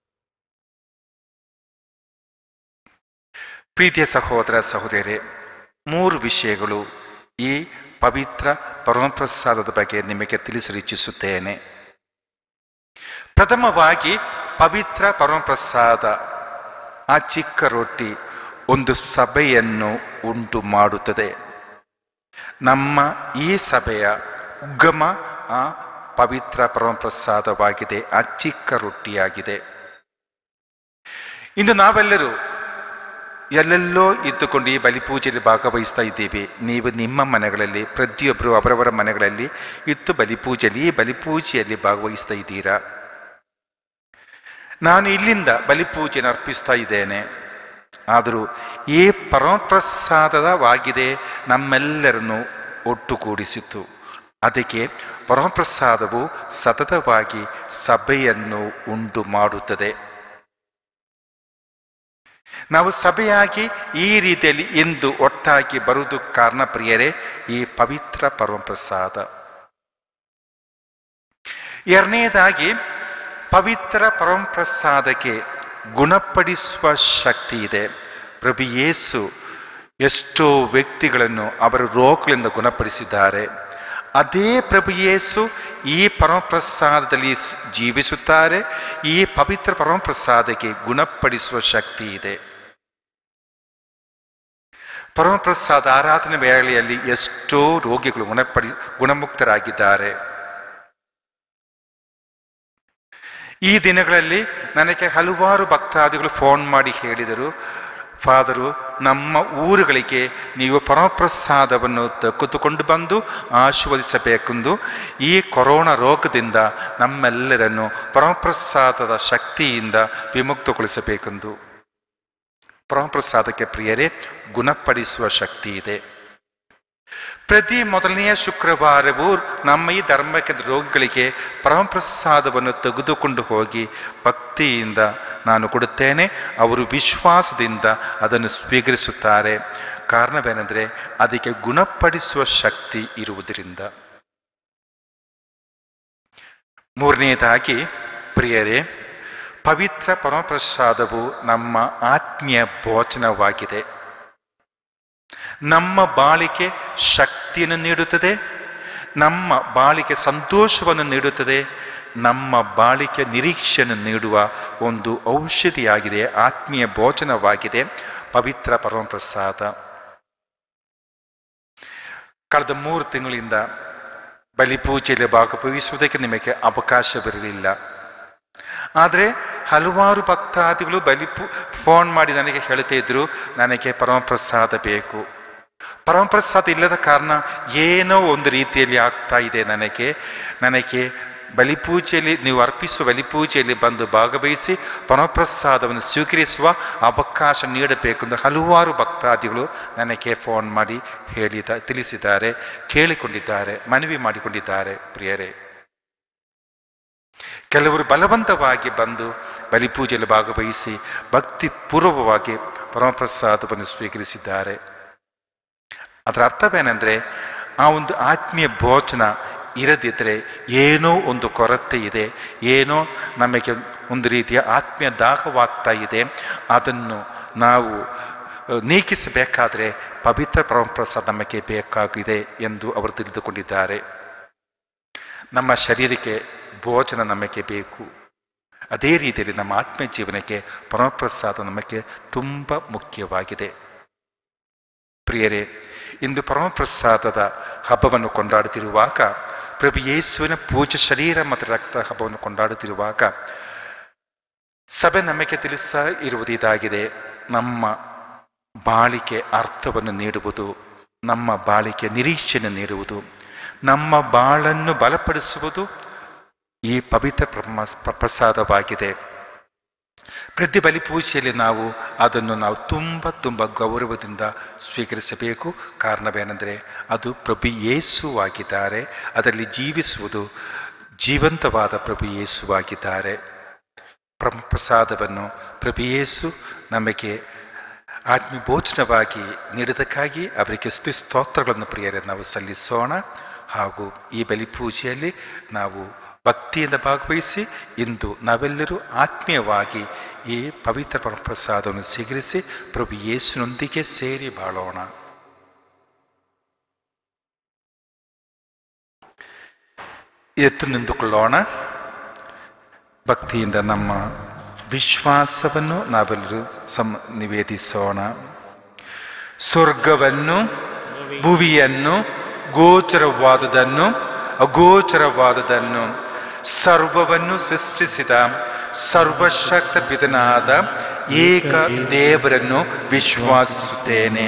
ಪ್ರೀತಿಯ ಸಹೋದರ ಸಹೋದರಿ ಮೂರು ವಿಷಯಗಳು ಈ ಪವಿತ್ರ ಪರಮಪ್ರಸಾದದ ಬಗ್ಗೆ ನಿಮಗೆ ತಿಳಿಸಲು ಇಚ್ಛಿಸುತ್ತೇನೆ ಪ್ರಥಮವಾಗಿ ಪವಿತ್ರ ಪರಮಪ್ರಸಾದ ಆ ಚಿಕ್ಕ ರೊಟ್ಟಿ ಒಂದು ಸಭೆಯನ್ನು ಉಂಟು ಮಾಡುತ್ತದೆ ನಮ್ಮ ಈ ಸಭೆಯ ಉಗಮ ಆ ಪವಿತ್ರ ಪರಮಪ್ರಸಾದವಾಗಿದೆ ಆ ಚಿಕ್ಕ ರೊಟ್ಟಿಯಾಗಿದೆ ಇಂದು ನಾವೆಲ್ಲರೂ ಎಲ್ಲೆಲ್ಲೋ ಇದ್ದುಕೊಂಡು ಈ ಬಲಿಪೂಜೆಯಲ್ಲಿ ಭಾಗವಹಿಸ್ತಾ ಇದ್ದೀವಿ ನೀವು ನಿಮ್ಮ ಮನೆಗಳಲ್ಲಿ ಪ್ರತಿಯೊಬ್ಬರು ಅವರವರ ಮನೆಗಳಲ್ಲಿ ಇತ್ತು ಬಲಿಪೂಜೆಯಲ್ಲಿ ಈ ಬಲಿಪೂಜೆಯಲ್ಲಿ ಭಾಗವಹಿಸ್ತಾ ಇದ್ದೀರಾ ನಾನು ಇಲ್ಲಿಂದ ಬಲಿಪೂಜೆಯನ್ನು ಅರ್ಪಿಸ್ತಾ ಇದ್ದೇನೆ ಆದರೂ ಈ ಪರಮಪ್ರಸಾದವಾಗಿದೆ ನಮ್ಮೆಲ್ಲರನ್ನು ಒಟ್ಟುಗೂಡಿಸಿತು ಅದಕ್ಕೆ ಪರಮಪ್ರಸಾದವು ಸತತವಾಗಿ ಸಭೆಯನ್ನು ಉಂಟು ಮಾಡುತ್ತದೆ ನಾವು ಸಭೆಯಾಗಿ ಈ ರೀತಿಯಲ್ಲಿ ಇಂದು ಒಟ್ಟಾಗಿ ಬರುವುದು ಕಾರಣ ಪ್ರಿಯರೇ ಈ ಪವಿತ್ರ ಪರಮಪ್ರಸಾದ ಎರಡನೇದಾಗಿ ಪವಿತ್ರ ಪರಮಪ್ರಸಾದಕ್ಕೆ ಗುಣಪಡಿಸುವ ಶಕ್ತಿ ಇದೆ ಪ್ರಭು ಯೇಸು ಎಷ್ಟೋ ವ್ಯಕ್ತಿಗಳನ್ನು ಅವರ ರೋಗಗಳಿಂದ ಗುಣಪಡಿಸಿದ್ದಾರೆ ಅದೇ ಪ್ರಭು ಯೇಸು ಈ ಪರಮಪ್ರಸಾದದಲ್ಲಿ ಸ್- ಜೀವಿಸುತ್ತಾರೆ ಈ ಪವಿತ್ರ ಪರಮಪ್ರಸಾದಕ್ಕೆ ಗುಣಪಡಿಸುವ ಶಕ್ತಿ ಇದೆ ಪರಮಪ್ರಸಾದ ಆರಾಧನೆ ವೇಳೆಯಲ್ಲಿ ಎಷ್ಟೋ ರೋಗಿಗಳು ಗುಣಪಡಿ ಗುಣಮುಕ್ತರಾಗಿದ್ದಾರೆ ಈ ದಿನಗಳಲ್ಲಿ ನನಗೆ ಹಲವಾರು ಭಕ್ತಾದಿಗಳು ಫೋನ್ ಮಾಡಿ ಹೇಳಿದರು ಫಾದರು ನಮ್ಮ ಊರುಗಳಿಗೆ ನೀವು ಪರಮಪ್ರಸಾದವನ್ನು ತೆಗೆದುಕೊಂಡು ಬಂದು ಆಶೀರ್ವದಿಸಬೇಕೆಂದು ಈ ಕೊರೋನಾ ರೋಗದಿಂದ ನಮ್ಮೆಲ್ಲರನ್ನು ಪರಮಪ್ರಸಾದದ ಶಕ್ತಿಯಿಂದ ವಿಮುಕ್ತಗೊಳಿಸಬೇಕೆಂದು ಪರಮಪ್ರಸಾದಕ್ಕೆ ಪ್ರಿಯರೇ ಗುಣಪಡಿಸುವ ಶಕ್ತಿ ಇದೆ ಪ್ರತಿ ಮೊದಲನೆಯ ಶುಕ್ರವಾರವೂ ನಮ್ಮ ಈ ಧರ್ಮಕ್ಕೆ ರೋಗಿಗಳಿಗೆ ಪರಮಪ್ರಸಾದವನ್ನು ತೆಗೆದುಕೊಂಡು ಹೋಗಿ ಭಕ್ತಿಯಿಂದ ನಾನು ಕೊಡುತ್ತೇನೆ ಅವರು ವಿಶ್ವಾಸದಿಂದ ಅದನ್ನು ಸ್ವೀಕರಿಸುತ್ತಾರೆ ಕಾರಣವೇನೆಂದರೆ ಅದಕ್ಕೆ ಗುಣಪಡಿಸುವ ಶಕ್ತಿ ಇರುವುದರಿಂದ ಮೂರನೆಯದಾಗಿ ಪ್ರಿಯರೇ ಪವಿತ್ರ ಪರಮಪ್ರಸಾದವು ನಮ್ಮ ಆತ್ಮೀಯ ಭೋಜನವಾಗಿದೆ ನಮ್ಮ ಬಾಳಿಗೆ ಶಕ್ತಿಯನ್ನು ನೀಡುತ್ತದೆ ನಮ್ಮ ಬಾಳಿಗೆ ಸಂತೋಷವನ್ನು ನೀಡುತ್ತದೆ ನಮ್ಮ ಬಾಳಿಗೆ ನಿರೀಕ್ಷೆಯನ್ನು ನೀಡುವ ಒಂದು ಔಷಧಿಯಾಗಿದೆ ಆತ್ಮೀಯ ಭೋಜನವಾಗಿದೆ ಪವಿತ್ರ ಪರಮಪ್ರಸಾದ ಕಳೆದ ಮೂರು ತಿಂಗಳಿಂದ ಬಲಿಪೂಜೆಯಲ್ಲಿ ಭಾಗವಹಿಸುವುದಕ್ಕೆ ನಿಮಗೆ ಅವಕಾಶವಿರಲಿಲ್ಲ ಆದರೆ ಹಲವಾರು ಭಕ್ತಾದಿಗಳು ಬಲಿ ಫೋನ್ ಮಾಡಿ ನನಗೆ ಹೇಳ್ತಾ ಇದ್ರು ನನಗೆ ಪರಮಪ್ರಸಾದ ಬೇಕು ಪರಮಪ್ರಸಾದ ಇಲ್ಲದ ಕಾರಣ ಏನೋ ಒಂದು ರೀತಿಯಲ್ಲಿ ಆಗ್ತಾ ಇದೆ ನನಗೆ ನನಗೆ ಬಲಿಪೂಜೆಯಲ್ಲಿ ನೀವು ಅರ್ಪಿಸುವ ಬಲಿಪೂಜೆಯಲ್ಲಿ ಬಂದು ಭಾಗವಹಿಸಿ ಪರಮಪ್ರಸಾದವನ್ನು ಸ್ವೀಕರಿಸುವ ಅವಕಾಶ ನೀಡಬೇಕೆಂದು ಹಲವಾರು ಭಕ್ತಾದಿಗಳು ನನಗೆ ಫೋನ್ ಮಾಡಿ ಹೇಳಿದ ತಿಳಿಸಿದ್ದಾರೆ ಕೇಳಿಕೊಂಡಿದ್ದಾರೆ ಮನವಿ ಮಾಡಿಕೊಂಡಿದ್ದಾರೆ ಪ್ರಿಯರೇ ಕೆಲವರು ಬಲವಂತವಾಗಿ ಬಂದು ಬಲಿಪೂಜೆಯಲ್ಲಿ ಭಾಗವಹಿಸಿ ಭಕ್ತಿ ಪೂರ್ವವಾಗಿ ಪರಮಪ್ರಸಾದವನ್ನು ಸ್ವೀಕರಿಸಿದ್ದಾರೆ ಅದರ ಅರ್ಥವೇನೆಂದರೆ ಆ ಒಂದು ಆತ್ಮೀಯ ಭೋಜನ ಇರದಿದ್ದರೆ ಏನೋ ಒಂದು ಕೊರತೆ ಇದೆ ಏನೋ ನಮಗೆ ಒಂದು ರೀತಿಯ ಆತ್ಮೀಯ ದಾಹವಾಗ್ತಾ ಇದೆ ಅದನ್ನು ನಾವು ಅಹ್, ನೀಗಿಸಬೇಕಾದರೆ ಪವಿತ್ರ ಪರಮಪ್ರಸಾದ ನಮಗೆ ಬೇಕಾಗಿದೆ ಎಂದು ಅವರು ತಿಳಿದುಕೊಂಡಿದ್ದಾರೆ ನಮ್ಮ ಶರೀರಕ್ಕೆ ಭೋಜನ ನಮಗೆ ಬೇಕು ಅದೇ ರೀತಿಯಲ್ಲಿ ನಮ್ಮ ಆತ್ಮೀಯ ಜೀವನಕ್ಕೆ ಪರಮಪ್ರಸಾದ ನಮಗೆ ತುಂಬ ಮುಖ್ಯವಾಗಿದೆ ಪ್ರಿಯರೇ ಇಂದು ಪರಮಪ್ರಸಾದದ ಹಬ್ಬವನ್ನು ಕೊಂಡಾಡುತ್ತಿರುವಾಗ ಪ್ರಭು ಯೇಸುವಿನ ಪೂಜೆ ಶರೀರ ಮತ್ತು ರಕ್ತ ಹಬ್ಬವನ್ನು ಕೊಂಡಾಡುತ್ತಿರುವಾಗ ಸಭೆ ನಮಗೆ ತಿಳಿಸ ಇರುವುದು ಇದಾಗಿದೆ ನಮ್ಮ ಬಾಳಿಗೆ ಅರ್ಥವನ್ನು ನೀಡುವುದು ನಮ್ಮ ಬಾಳಿಕೆ ನಿರೀಕ್ಷೆಯನ್ನು ನೀಡುವುದು ನಮ್ಮ ಬಾಳನ್ನು ಬಲಪಡಿಸುವುದು ಈ ಪವಿತ್ರ ಪ್ರಮ- ಪ್ರಸಾದವಾಗಿದೆ ಪ್ರತಿ ಬಲಿ ಪೂಜೆಯಲ್ಲಿ ನಾವು ಅದನ್ನು ನಾವು ತುಂಬ ತುಂಬ ಗೌರವದಿಂದ ಸ್ವೀಕರಿಸಬೇಕು ಕಾರಣವೇನೆಂದರೆ ಅದು ಪ್ರಭು ಯೇಸುವಾಗಿದ್ದಾರೆ ಅದರಲ್ಲಿ ಜೀವಿಸುವುದು ಜೀವಂತವಾದ ಪ್ರಭು ಯೇಸುವಾಗಿದ್ದಾರೆ ಪ್ರಮ ಪ್ರಸಾದವನ್ನು ಪ್ರಭು ಯೇಸು ನಮಗೆ ಆತ್ಮೀಯ ಭೋಜನವಾಗಿ ನೀಡಿದಕ್ಕಾಗಿ ಅವರಿಗೆ ಸ್ತುತಿ ಸ್ತೋತ್ರಗಳನ್ನು ಪ್ರಿಯರೇ ನಾವು ಸಲ್ಲಿಸೋಣ ಹಾಗೂ ಈ ಬಲಿ ಪೂಜೆಯಲ್ಲಿ ನಾವು ಭಕ್ತಿಯಿಂದ ಭಾಗವಹಿಸಿ ಇಂದು ನಾವೆಲ್ಲರೂ ಆತ್ಮೀಯವಾಗಿ ಈ ಪವಿತ್ರ ಪರಮ ಪ್ರಸಾದವನ್ನು ಸ್ವೀಕರಿಸಿ ಪ್ರಭು ಯೇಸುನೊಂದಿಗೆ ಸೇರಿ ಬಾಳೋಣ ಎತ್ತು ನಿಂತುಕೊಳ್ಳೋಣ ಭಕ್ತಿಯಿಂದ ನಮ್ಮ ವಿಶ್ವಾಸವನ್ನು ನಾವೆಲ್ಲರೂ ಸಮ ನಿವೇದಿಸೋಣ ಸ್ವರ್ಗವನ್ನು ಭುವಿಯನ್ನು ಗೋಚರವಾದುದನ್ನು ಅಗೋಚರವಾದುದನ್ನು ಸರ್ವವನ್ನು ಸೃಷ್ಟಿಸಿದ ಸರ್ವಶಕ್ತ ಪಿತನಾದ ಏಕ ದೇವರನ್ನು ವಿಶ್ವಾಸಿಸುತ್ತೇನೆ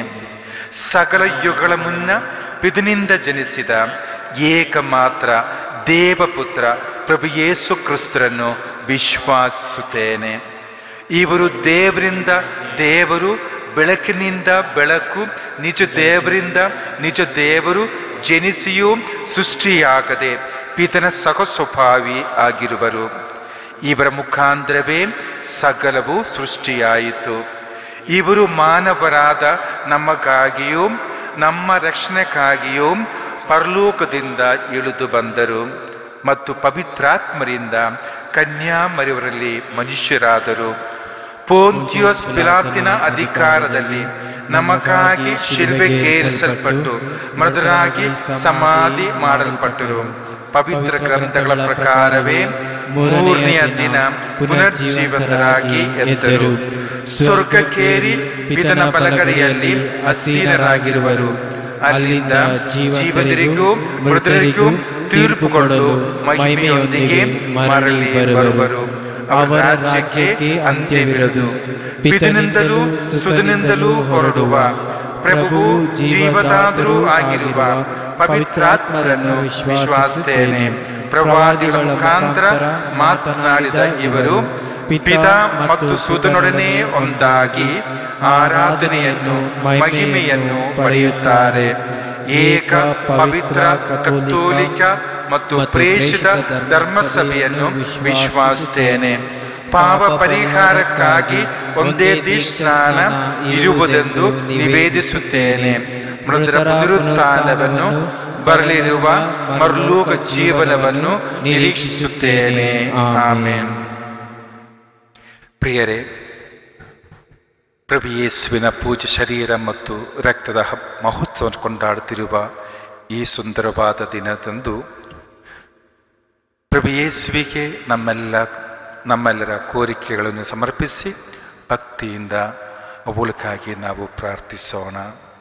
ಸಕಲ ಯುಗಗಳ ಮುನ್ನ ಪಿತನಿಂದ ಜನಿಸಿದ ಏಕ ಮಾತ್ರ ದೇವಪುತ್ರ ಪ್ರಭು ಯೇಸು ಕ್ರಿಸ್ತರನ್ನು ವಿಶ್ವಾಸಿಸುತ್ತೇನೆ ಇವರು ದೇವರಿಂದ ದೇವರು ಬೆಳಕಿನಿಂದ ಬೆಳಕು ನಿಜ ದೇವರಿಂದ ನಿಜ ದೇವರು ಜನಿಸಿಯೂ ಸೃಷ್ಟಿಯಾಗದೆ ಪಿತನ ಸಹಸ್ವಭಾವಿ ಆಗಿರುವರು ಇವರ ಮುಖಾಂತರವೇ ಸಕಲವು ಸೃಷ್ಟಿಯಾಯಿತು ಇವರು ಮಾನವರಾದ ನಮಗಾಗಿಯೂ ನಮ್ಮ ರಕ್ಷಣೆಗಾಗಿಯೂ ಪರಲೋಕದಿಂದ ಇಳಿದು ಬಂದರು ಮತ್ತು ಪವಿತ್ರಾತ್ಮರಿಂದ ಕನ್ಯಾಮರಿವರಲ್ಲಿ ಮನುಷ್ಯರಾದರು ಪೋಂತಿಯೋಸ್ ಪಿಲಾತಿನ ಅಧಿಕಾರದಲ್ಲಿ ನಮಗಾಗಿ ಶಿಲ್ವೆಗೇರಿಸಲ್ಪಟ್ಟು ಮೃತರಾಗಿ ಸಮಾಧಿ ಮಾಡಲ್ಪಟ್ಟರು ಪವಿತ್ರ ಗ್ರಂಥಗಳ ಪ್ರಕಾರವೇ ಮೂರನೆಯ ದಿನ ಪುನರ್ಜೀವಿತರಾಗಿ ಎದ್ದರು ಸ್ವರ್ಗಕ್ಕೇರಿ ಪಿತನ ಬಲಗಡೆಯಲ್ಲಿ ಅಸೀನರಾಗಿರುವರು ಅಲ್ಲಿಂದ ಜೀವದರಿಗೂ ಮೃತರಿಗೂ ತೀರ್ಪು ಕೊಡಲು ಮಹಿಮೆಯೊಂದಿಗೆ ಮರಳಿ ಬರುವರು ಅವರ ರಾಜ್ಯಕ್ಕೆ ಅಂತ್ಯವಿರದು ಪಿತನಿಂದಲೂ ಸುಧನಿಂದಲೂ ಹೊರಡುವ ಪ್ರಭು ಜೀವದಾದರೂ ಆಗಿರುವ ಪವಿತ್ರಾತ್ಮರನ್ನು ವಿಶ್ವಾಸಿಸುತ್ತೇನೆ ಪ್ರವಾದಿಗಳ ಮುಖಾಂತರ ಮಾತನಾಡಿದ ಇವರು ಪಿತಾ ಮತ್ತು ಸುತನೊಡನೆ ಒಂದಾಗಿ ಆರಾಧನೆಯನ್ನು ಮಹಿಮೆಯನ್ನು ಪಡೆಯುತ್ತಾರೆ ಏಕ ಪವಿತ್ರ ಕತ್ತೋಲಿಕ ಮತ್ತು ಪ್ರೇಷಿತ ಧರ್ಮಸಭೆಯನ್ನು ವಿಶ್ವಾಸುತ್ತೇನೆ ಪಾಪ ಪರಿಹಾರಕ್ಕಾಗಿ ಒಂದೇ ಸ್ನಾನ ಇರುವುದೆಂದು ನಿವೇದಿಸುತ್ತೇನೆ ಮೃತರ ಪುನರುತ್ಥಾನವನ್ನು ಬರಲಿರುವ ಮರ್ಲೋಕ ಜೀವನವನ್ನು ನಿರೀಕ್ಷಿಸುತ್ತೇನೆ ಆಮೇನ್ ಪ್ರಿಯರೇ ಪ್ರಭು ಯೇಸುವಿನ ಪೂಜೆ ಶರೀರ ಮತ್ತು ರಕ್ತದ ಹಬ್ ಮಹೋತ್ಸವವನ್ನು ಕೊಂಡಾಡುತ್ತಿರುವ ಈ ಸುಂದರವಾದ ದಿನದಂದು ಪ್ರಭು ಯೇಸುವಿಗೆ ನಮ್ಮೆಲ್ಲ ನಮ್ಮೆಲ್ಲರ ಕೋರಿಕೆಗಳನ್ನು ಸಮರ್ಪಿಸಿ ಭಕ್ತಿಯಿಂದ ಅವಳಕ್ಕಾಗಿ ನಾವು ಪ್ರಾರ್ಥಿಸೋಣ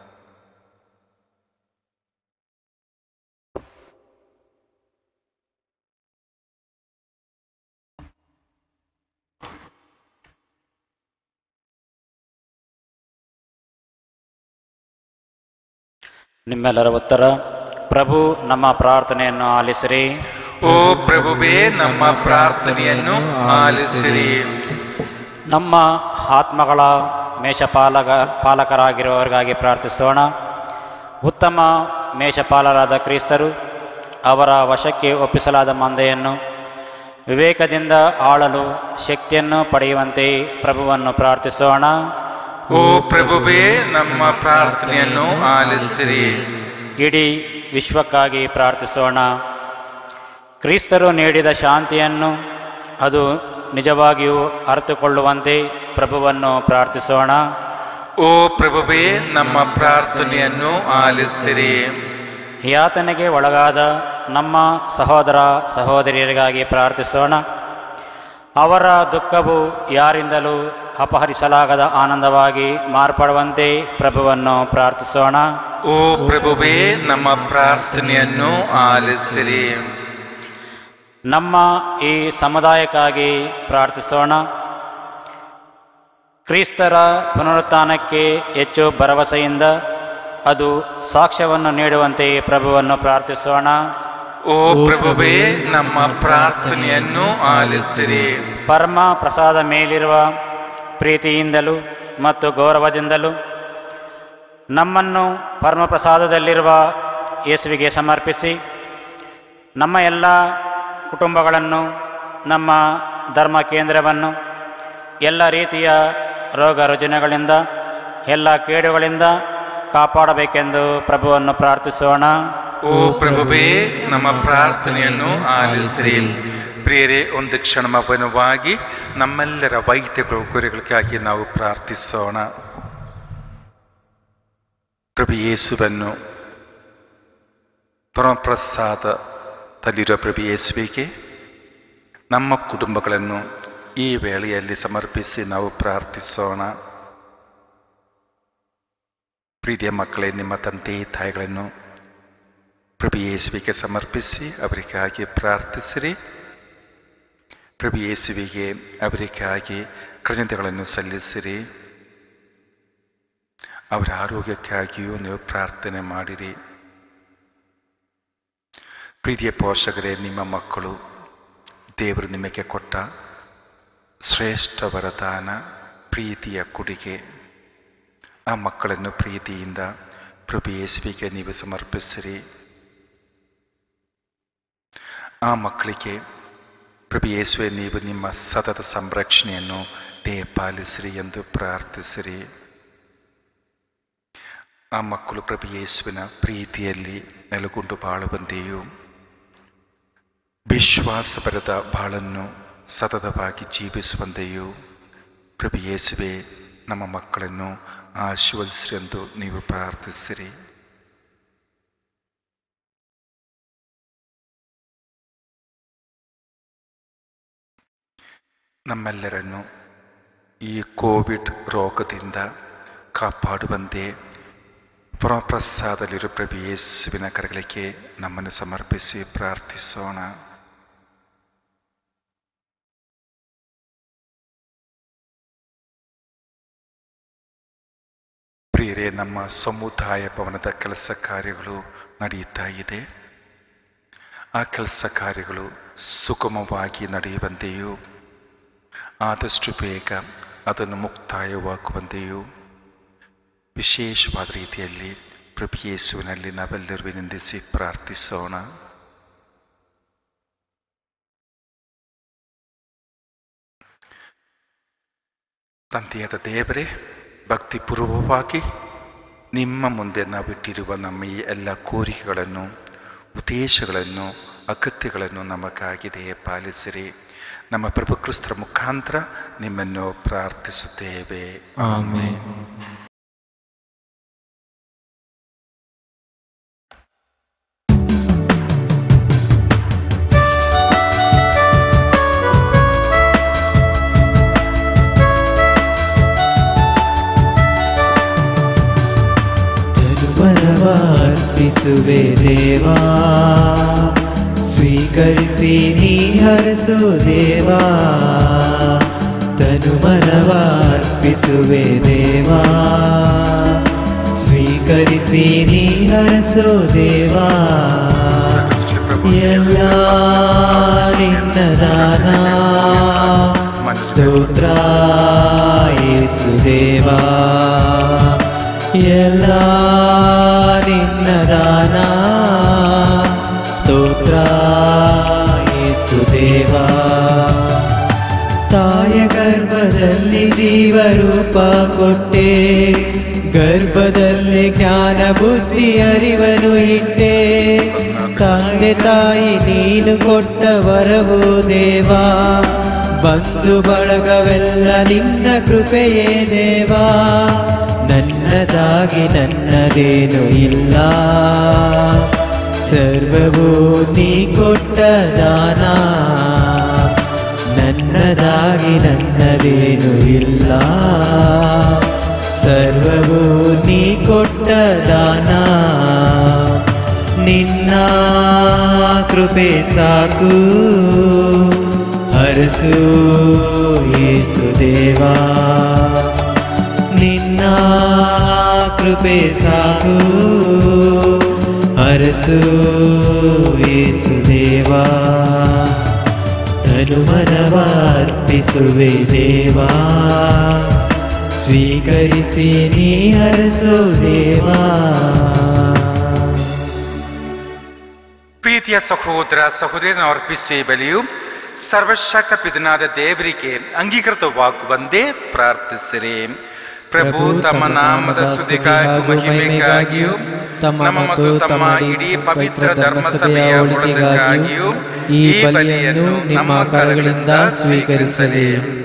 ನಿಮ್ಮೆಲ್ಲರ ಉತ್ತರ ಪ್ರಭು ನಮ್ಮ ಪ್ರಾರ್ಥನೆಯನ್ನು ಆಲಿಸಿರಿ ಓ ಪ್ರಭುವೇ ನಮ್ಮ ಪ್ರಾರ್ಥನೆಯನ್ನು ಆಲಿಸಿರಿ ನಮ್ಮ ಆತ್ಮಗಳ ಮೇಷಪಾಲಕ ಪಾಲಕರಾಗಿರುವವರಿಗಾಗಿ ಪ್ರಾರ್ಥಿಸೋಣ ಉತ್ತಮ ಮೇಷಪಾಲರಾದ ಕ್ರಿಸ್ತರು ಅವರ ವಶಕ್ಕೆ ಒಪ್ಪಿಸಲಾದ ಮಂದೆಯನ್ನು ವಿವೇಕದಿಂದ ಆಳಲು ಶಕ್ತಿಯನ್ನು ಪಡೆಯುವಂತೆ ಪ್ರಭುವನ್ನು ಪ್ರಾರ್ಥಿಸೋಣ ಓ ಪ್ರಭುವೇ ನಮ್ಮ ಪ್ರಾರ್ಥನೆಯನ್ನು ಆಲಿಸಿರಿ ಇಡೀ ವಿಶ್ವಕ್ಕಾಗಿ ಪ್ರಾರ್ಥಿಸೋಣ ಕ್ರಿಸ್ತರು ನೀಡಿದ ಶಾಂತಿಯನ್ನು ಅದು ನಿಜವಾಗಿಯೂ ಅರ್ಥಕೊಳ್ಳುವಂತೆ ಪ್ರಭುವನ್ನು ಪ್ರಾರ್ಥಿಸೋಣ ಓ ಪ್ರಭುವೇ ನಮ್ಮ ಪ್ರಾರ್ಥನೆಯನ್ನು ಆಲಿಸಿರಿ ಯಾತನೆಗೆ ಒಳಗಾದ ನಮ್ಮ ಸಹೋದರ ಸಹೋದರಿಯರಿಗಾಗಿ ಪ್ರಾರ್ಥಿಸೋಣ ಅವರ ದುಃಖವು ಯಾರಿಂದಲೂ ಅಪಹರಿಸಲಾಗದ ಆನಂದವಾಗಿ ಮಾರ್ಪಡುವಂತೆ ಪ್ರಭುವನ್ನು ಪ್ರಾರ್ಥಿಸೋಣ ಓ ಪ್ರಭುವೇ ನಮ್ಮ ಪ್ರಾರ್ಥನೆಯನ್ನು ಆಲಿಸಿರಿ ನಮ್ಮ ಈ ಸಮುದಾಯಕ್ಕಾಗಿ ಪ್ರಾರ್ಥಿಸೋಣ ಕ್ರಿಸ್ತರ ಪುನರುತ್ಥಾನಕ್ಕೆ ಹೆಚ್ಚು ಭರವಸೆಯಿಂದ ಅದು ಸಾಕ್ಷ್ಯವನ್ನು ನೀಡುವಂತೆ ಈ ಪ್ರಭುವನ್ನು ಪ್ರಾರ್ಥಿಸೋಣ ಓ ಪ್ರಭುವೇ ನಮ್ಮ ಪ್ರಾರ್ಥನೆಯನ್ನು ಆಲಿಸಿರಿ ಪರಮ ಪ್ರಸಾದ ಮೇಲಿರುವ ಪ್ರೀತಿಯಿಂದಲೂ ಮತ್ತು ಗೌರವದಿಂದಲೂ ನಮ್ಮನ್ನು ಪರಮ ಪ್ರಸಾದದಲ್ಲಿರುವ ಯೇಸುವಿಗೆ ಸಮರ್ಪಿಸಿ ನಮ್ಮ ಎಲ್ಲ ಕುಟುಂಬಗಳನ್ನು ನಮ್ಮ ಧರ್ಮ ಕೇಂದ್ರವನ್ನು ಎಲ್ಲ ರೀತಿಯ ರೋಗ ರುಜಿನಗಳಿಂದ ಎಲ್ಲ ಕೇಡುಗಳಿಂದ ಕಾಪಾಡಬೇಕೆಂದು ಪ್ರಭುವನ್ನು ಪ್ರಾರ್ಥಿಸೋಣ ಓ ಪ್ರಭುವೇ ನಮ್ಮ ಪ್ರಾರ್ಥನೆಯನ್ನು ಆಲಿಸಿರಿ ಪ್ರಿಯರೇ ಒಂದು ಕ್ಷಣಮವನವಾಗಿ ನಮ್ಮೆಲ್ಲರ ವೈದ್ಯ ಕುರಿಗಳಿಗಾಗಿ ನಾವು ಪ್ರಾರ್ಥಿಸೋಣ ಪ್ರಭು ಯೇಸುವನ್ನು ಪರಮಪ್ರಸಾದದಲ್ಲಿರುವ ಪ್ರಭು ಯೇಸುವಿಗೆ ನಮ್ಮ ಕುಟುಂಬಗಳನ್ನು ಈ ವೇಳೆಯಲ್ಲಿ ಸಮರ್ಪಿಸಿ ನಾವು ಪ್ರಾರ್ಥಿಸೋಣ ಪ್ರೀತಿಯ ಮಕ್ಕಳೇ ನಿಮ್ಮ ತಂದೆ ತಾಯಿಗಳನ್ನು ಪ್ರಭು ಯೇಸುವಿಗೆ ಸಮರ್ಪಿಸಿ ಅವರಿಗಾಗಿ ಪ್ರಾರ್ಥಿಸಿರಿ ಪ್ರಭು ಯೇಸುವಿಗೆ ಅವರಿಗಾಗಿ ಕೃತಜ್ಞತೆಗಳನ್ನು ಸಲ್ಲಿಸಿರಿ ಅವರ ಆರೋಗ್ಯಕ್ಕಾಗಿಯೂ ನೀವು ಪ್ರಾರ್ಥನೆ ಮಾಡಿರಿ ಪ್ರೀತಿಯ ಪೋಷಕರೇ ನಿಮ್ಮ ಮಕ್ಕಳು ದೇವರು ನಿಮಗೆ ಕೊಟ್ಟ ಶ್ರೇಷ್ಠ ವರದಾನ ಪ್ರೀತಿಯ ಕೊಡುಗೆ ಆ ಮಕ್ಕಳನ್ನು ಪ್ರೀತಿಯಿಂದ ಪ್ರಭು ಯೇಸುವಿಗೆ ನೀವು ಸಮರ್ಪಿಸಿರಿ ಆ ಮಕ್ಕಳಿಗೆ ಪ್ರಭು ಯೇಸುವೆ ನೀವು ನಿಮ್ಮ ಸತತ ಸಂರಕ್ಷಣೆಯನ್ನು ಪಾಲಿಸಿರಿ ಎಂದು ಪ್ರಾರ್ಥಿಸಿರಿ ಆ ಮಕ್ಕಳು ಪ್ರಭು ಯೇಸುವಿನ ಪ್ರೀತಿಯಲ್ಲಿ ನೆಲೆಗೊಂಡು ಬಾಳುವಂತೆಯೂ ವಿಶ್ವಾಸ ಬರೆದ ಬಾಳನ್ನು ಸತತವಾಗಿ ಜೀವಿಸುವಂತೆಯೂ ಪ್ರಭು ಯೇಸುವೆ ನಮ್ಮ ಮಕ್ಕಳನ್ನು ಆಶೀರ್ವದಿಸಿರಿ ಎಂದು ನೀವು ಪ್ರಾರ್ಥಿಸಿರಿ ನಮ್ಮೆಲ್ಲರನ್ನು ಈ ಕೋವಿಡ್ ರೋಗದಿಂದ ಕಾಪಾಡುವಂತೆ ಪರಮಪ್ರಸಾದಲ್ಲಿರುವ ಪ್ರಭು ಯೇಸುವಿನ ಕರಗಳಿಗೆ ನಮ್ಮನ್ನು ಸಮರ್ಪಿಸಿ ಪ್ರಾರ್ಥಿಸೋಣ ಪ್ರಿಯರೇ ನಮ್ಮ ಸಮುದಾಯ ಭವನದ ಕೆಲಸ ಕಾರ್ಯಗಳು ನಡೆಯುತ್ತಾ ಇದೆ ಆ ಕೆಲಸ ಕಾರ್ಯಗಳು ಸುಗಮವಾಗಿ ನಡೆಯುವಂತೆಯೂ ಆದಷ್ಟು ಬೇಗ ಅದನ್ನು ಮುಕ್ತಾಯವಾಗುವಂತೆಯೂ ವಿಶೇಷವಾದ ರೀತಿಯಲ್ಲಿ ಪ್ರಭು ಯೇಸುವಿನಲ್ಲಿ ನಾವೆಲ್ಲರೂ ವಿನಂದಿಸಿ ಪ್ರಾರ್ಥಿಸೋಣ ತಂದೆಯಾದ ದೇವರೇ ಭಕ್ತಿಪೂರ್ವವಾಗಿ ನಿಮ್ಮ ಮುಂದೆ ನಾವಿಟ್ಟಿರುವ ನಮ್ಮ ಈ ಎಲ್ಲ ಕೋರಿಕೆಗಳನ್ನು ಉದ್ದೇಶಗಳನ್ನು ಅಗತ್ಯಗಳನ್ನು ನಮಗಾಗಿ ದಯ ಪಾಲಿಸಿರಿ ನಮ್ಮ ಪ್ರಭು ಕ್ರಿಸ್ತರ ಮುಖಾಂತರ ನಿಮ್ಮನ್ನು ಪ್ರಾರ್ಥಿಸುತ್ತೇವೆ ಆಮೇನ್ ತನುಮನವಾರ್ಪಿಸುವೆ ದೇವಾ ಸ್ವೀಕರಿಸಿ ನೀ ಹರಸು ದೇವಾ ತನುಮನವಾರ್ಪಿಸುವೆ ದೇವಾ ಸ್ವೀಕರಿಸಿ ನೀ ಹರಸು ದೇವಾ ಎಲ್ಲ ನಿನ್ನ ದಾನ ಸ್ತೋತ್ರ ಯೇಸು ದೇವಾ ಎಲ್ಲ ನಿನ್ನ ದಾನ ಸ್ತೋತ್ರ ಯೇಸು ದೇವಾ ತಾಯ ಗರ್ಭದಲ್ಲಿ ಜೀವರೂಪ ಕೊಟ್ಟೆ ಗರ್ಭದಲ್ಲಿ ಜ್ಞಾನ ಬುದ್ಧಿ ಅರಿವನು ಇಟ್ಟೆ ತಂದೆ ತಾಯಿ ನೀನು ಕೊಟ್ಟ ವರವು ದೇವಾ ಬಂಧು ಬಳಗವೆಲ್ಲ ನಿನ್ನ ಕೃಪೆಯೇ ದೇವಾ ನನ್ನದಾಗಿ ನನ್ನದೇನು ಇಲ್ಲ ಸರ್ವವು ನೀ ಕೊಟ್ಟ ದಾನ ನನ್ನದಾಗಿ ನನ್ನದೇನು ಇಲ್ಲ ಸರ್ವವು ನೀ ಕೊಟ್ಟ ದಾನ ನಿನ್ನ ಕೃಪೆ ಸಾಕು ಹರಸು ಯೇಸು ದೇವಾ ನಿನ್ನ ಕೃಪೆ ಸಾಕು ಅರಸು ಯೇಸುದೇವಾ ತನುಮನವಾರ್ಪಿಸುವೆ ದೇವಾ ಸ್ವೀಕರಿಸಿ ನೀ ಹರಸು ದೇವಾ ಪ್ರೀತಿಯ ಸಹೋದರ ಸಹೋದರನ ಅರ್ಪಿಸುವ ಈ ಬಲಿಯು ಸರ್ವಶಕ್ತ ಪಿತನಾದ ದೇವರಿಗೆ ಅಂಗೀಕೃತವಾಗುವಂತೆ ಪ್ರಾರ್ಥಿಸಿರಿ ಪ್ರಭು ತಮ್ಮ ನಾಮದ ಸುದ್ದಿಗಾಗಿ ಮಹಿಮೆಗಾಗಿಯೂ ನಮ್ಮ ಮತ್ತು ತಮ್ಮ ಇಡೀ ಪವಿತ್ರ ಧರ್ಮಸಭೆಯ ಒಳಿತಿಗಾಗಿಯೂ ಈ ಬಲಿಯನ್ನು ನಿಮ್ಮ ಕರಗಳಿಂದ ಸ್ವೀಕರಿಸಲಿ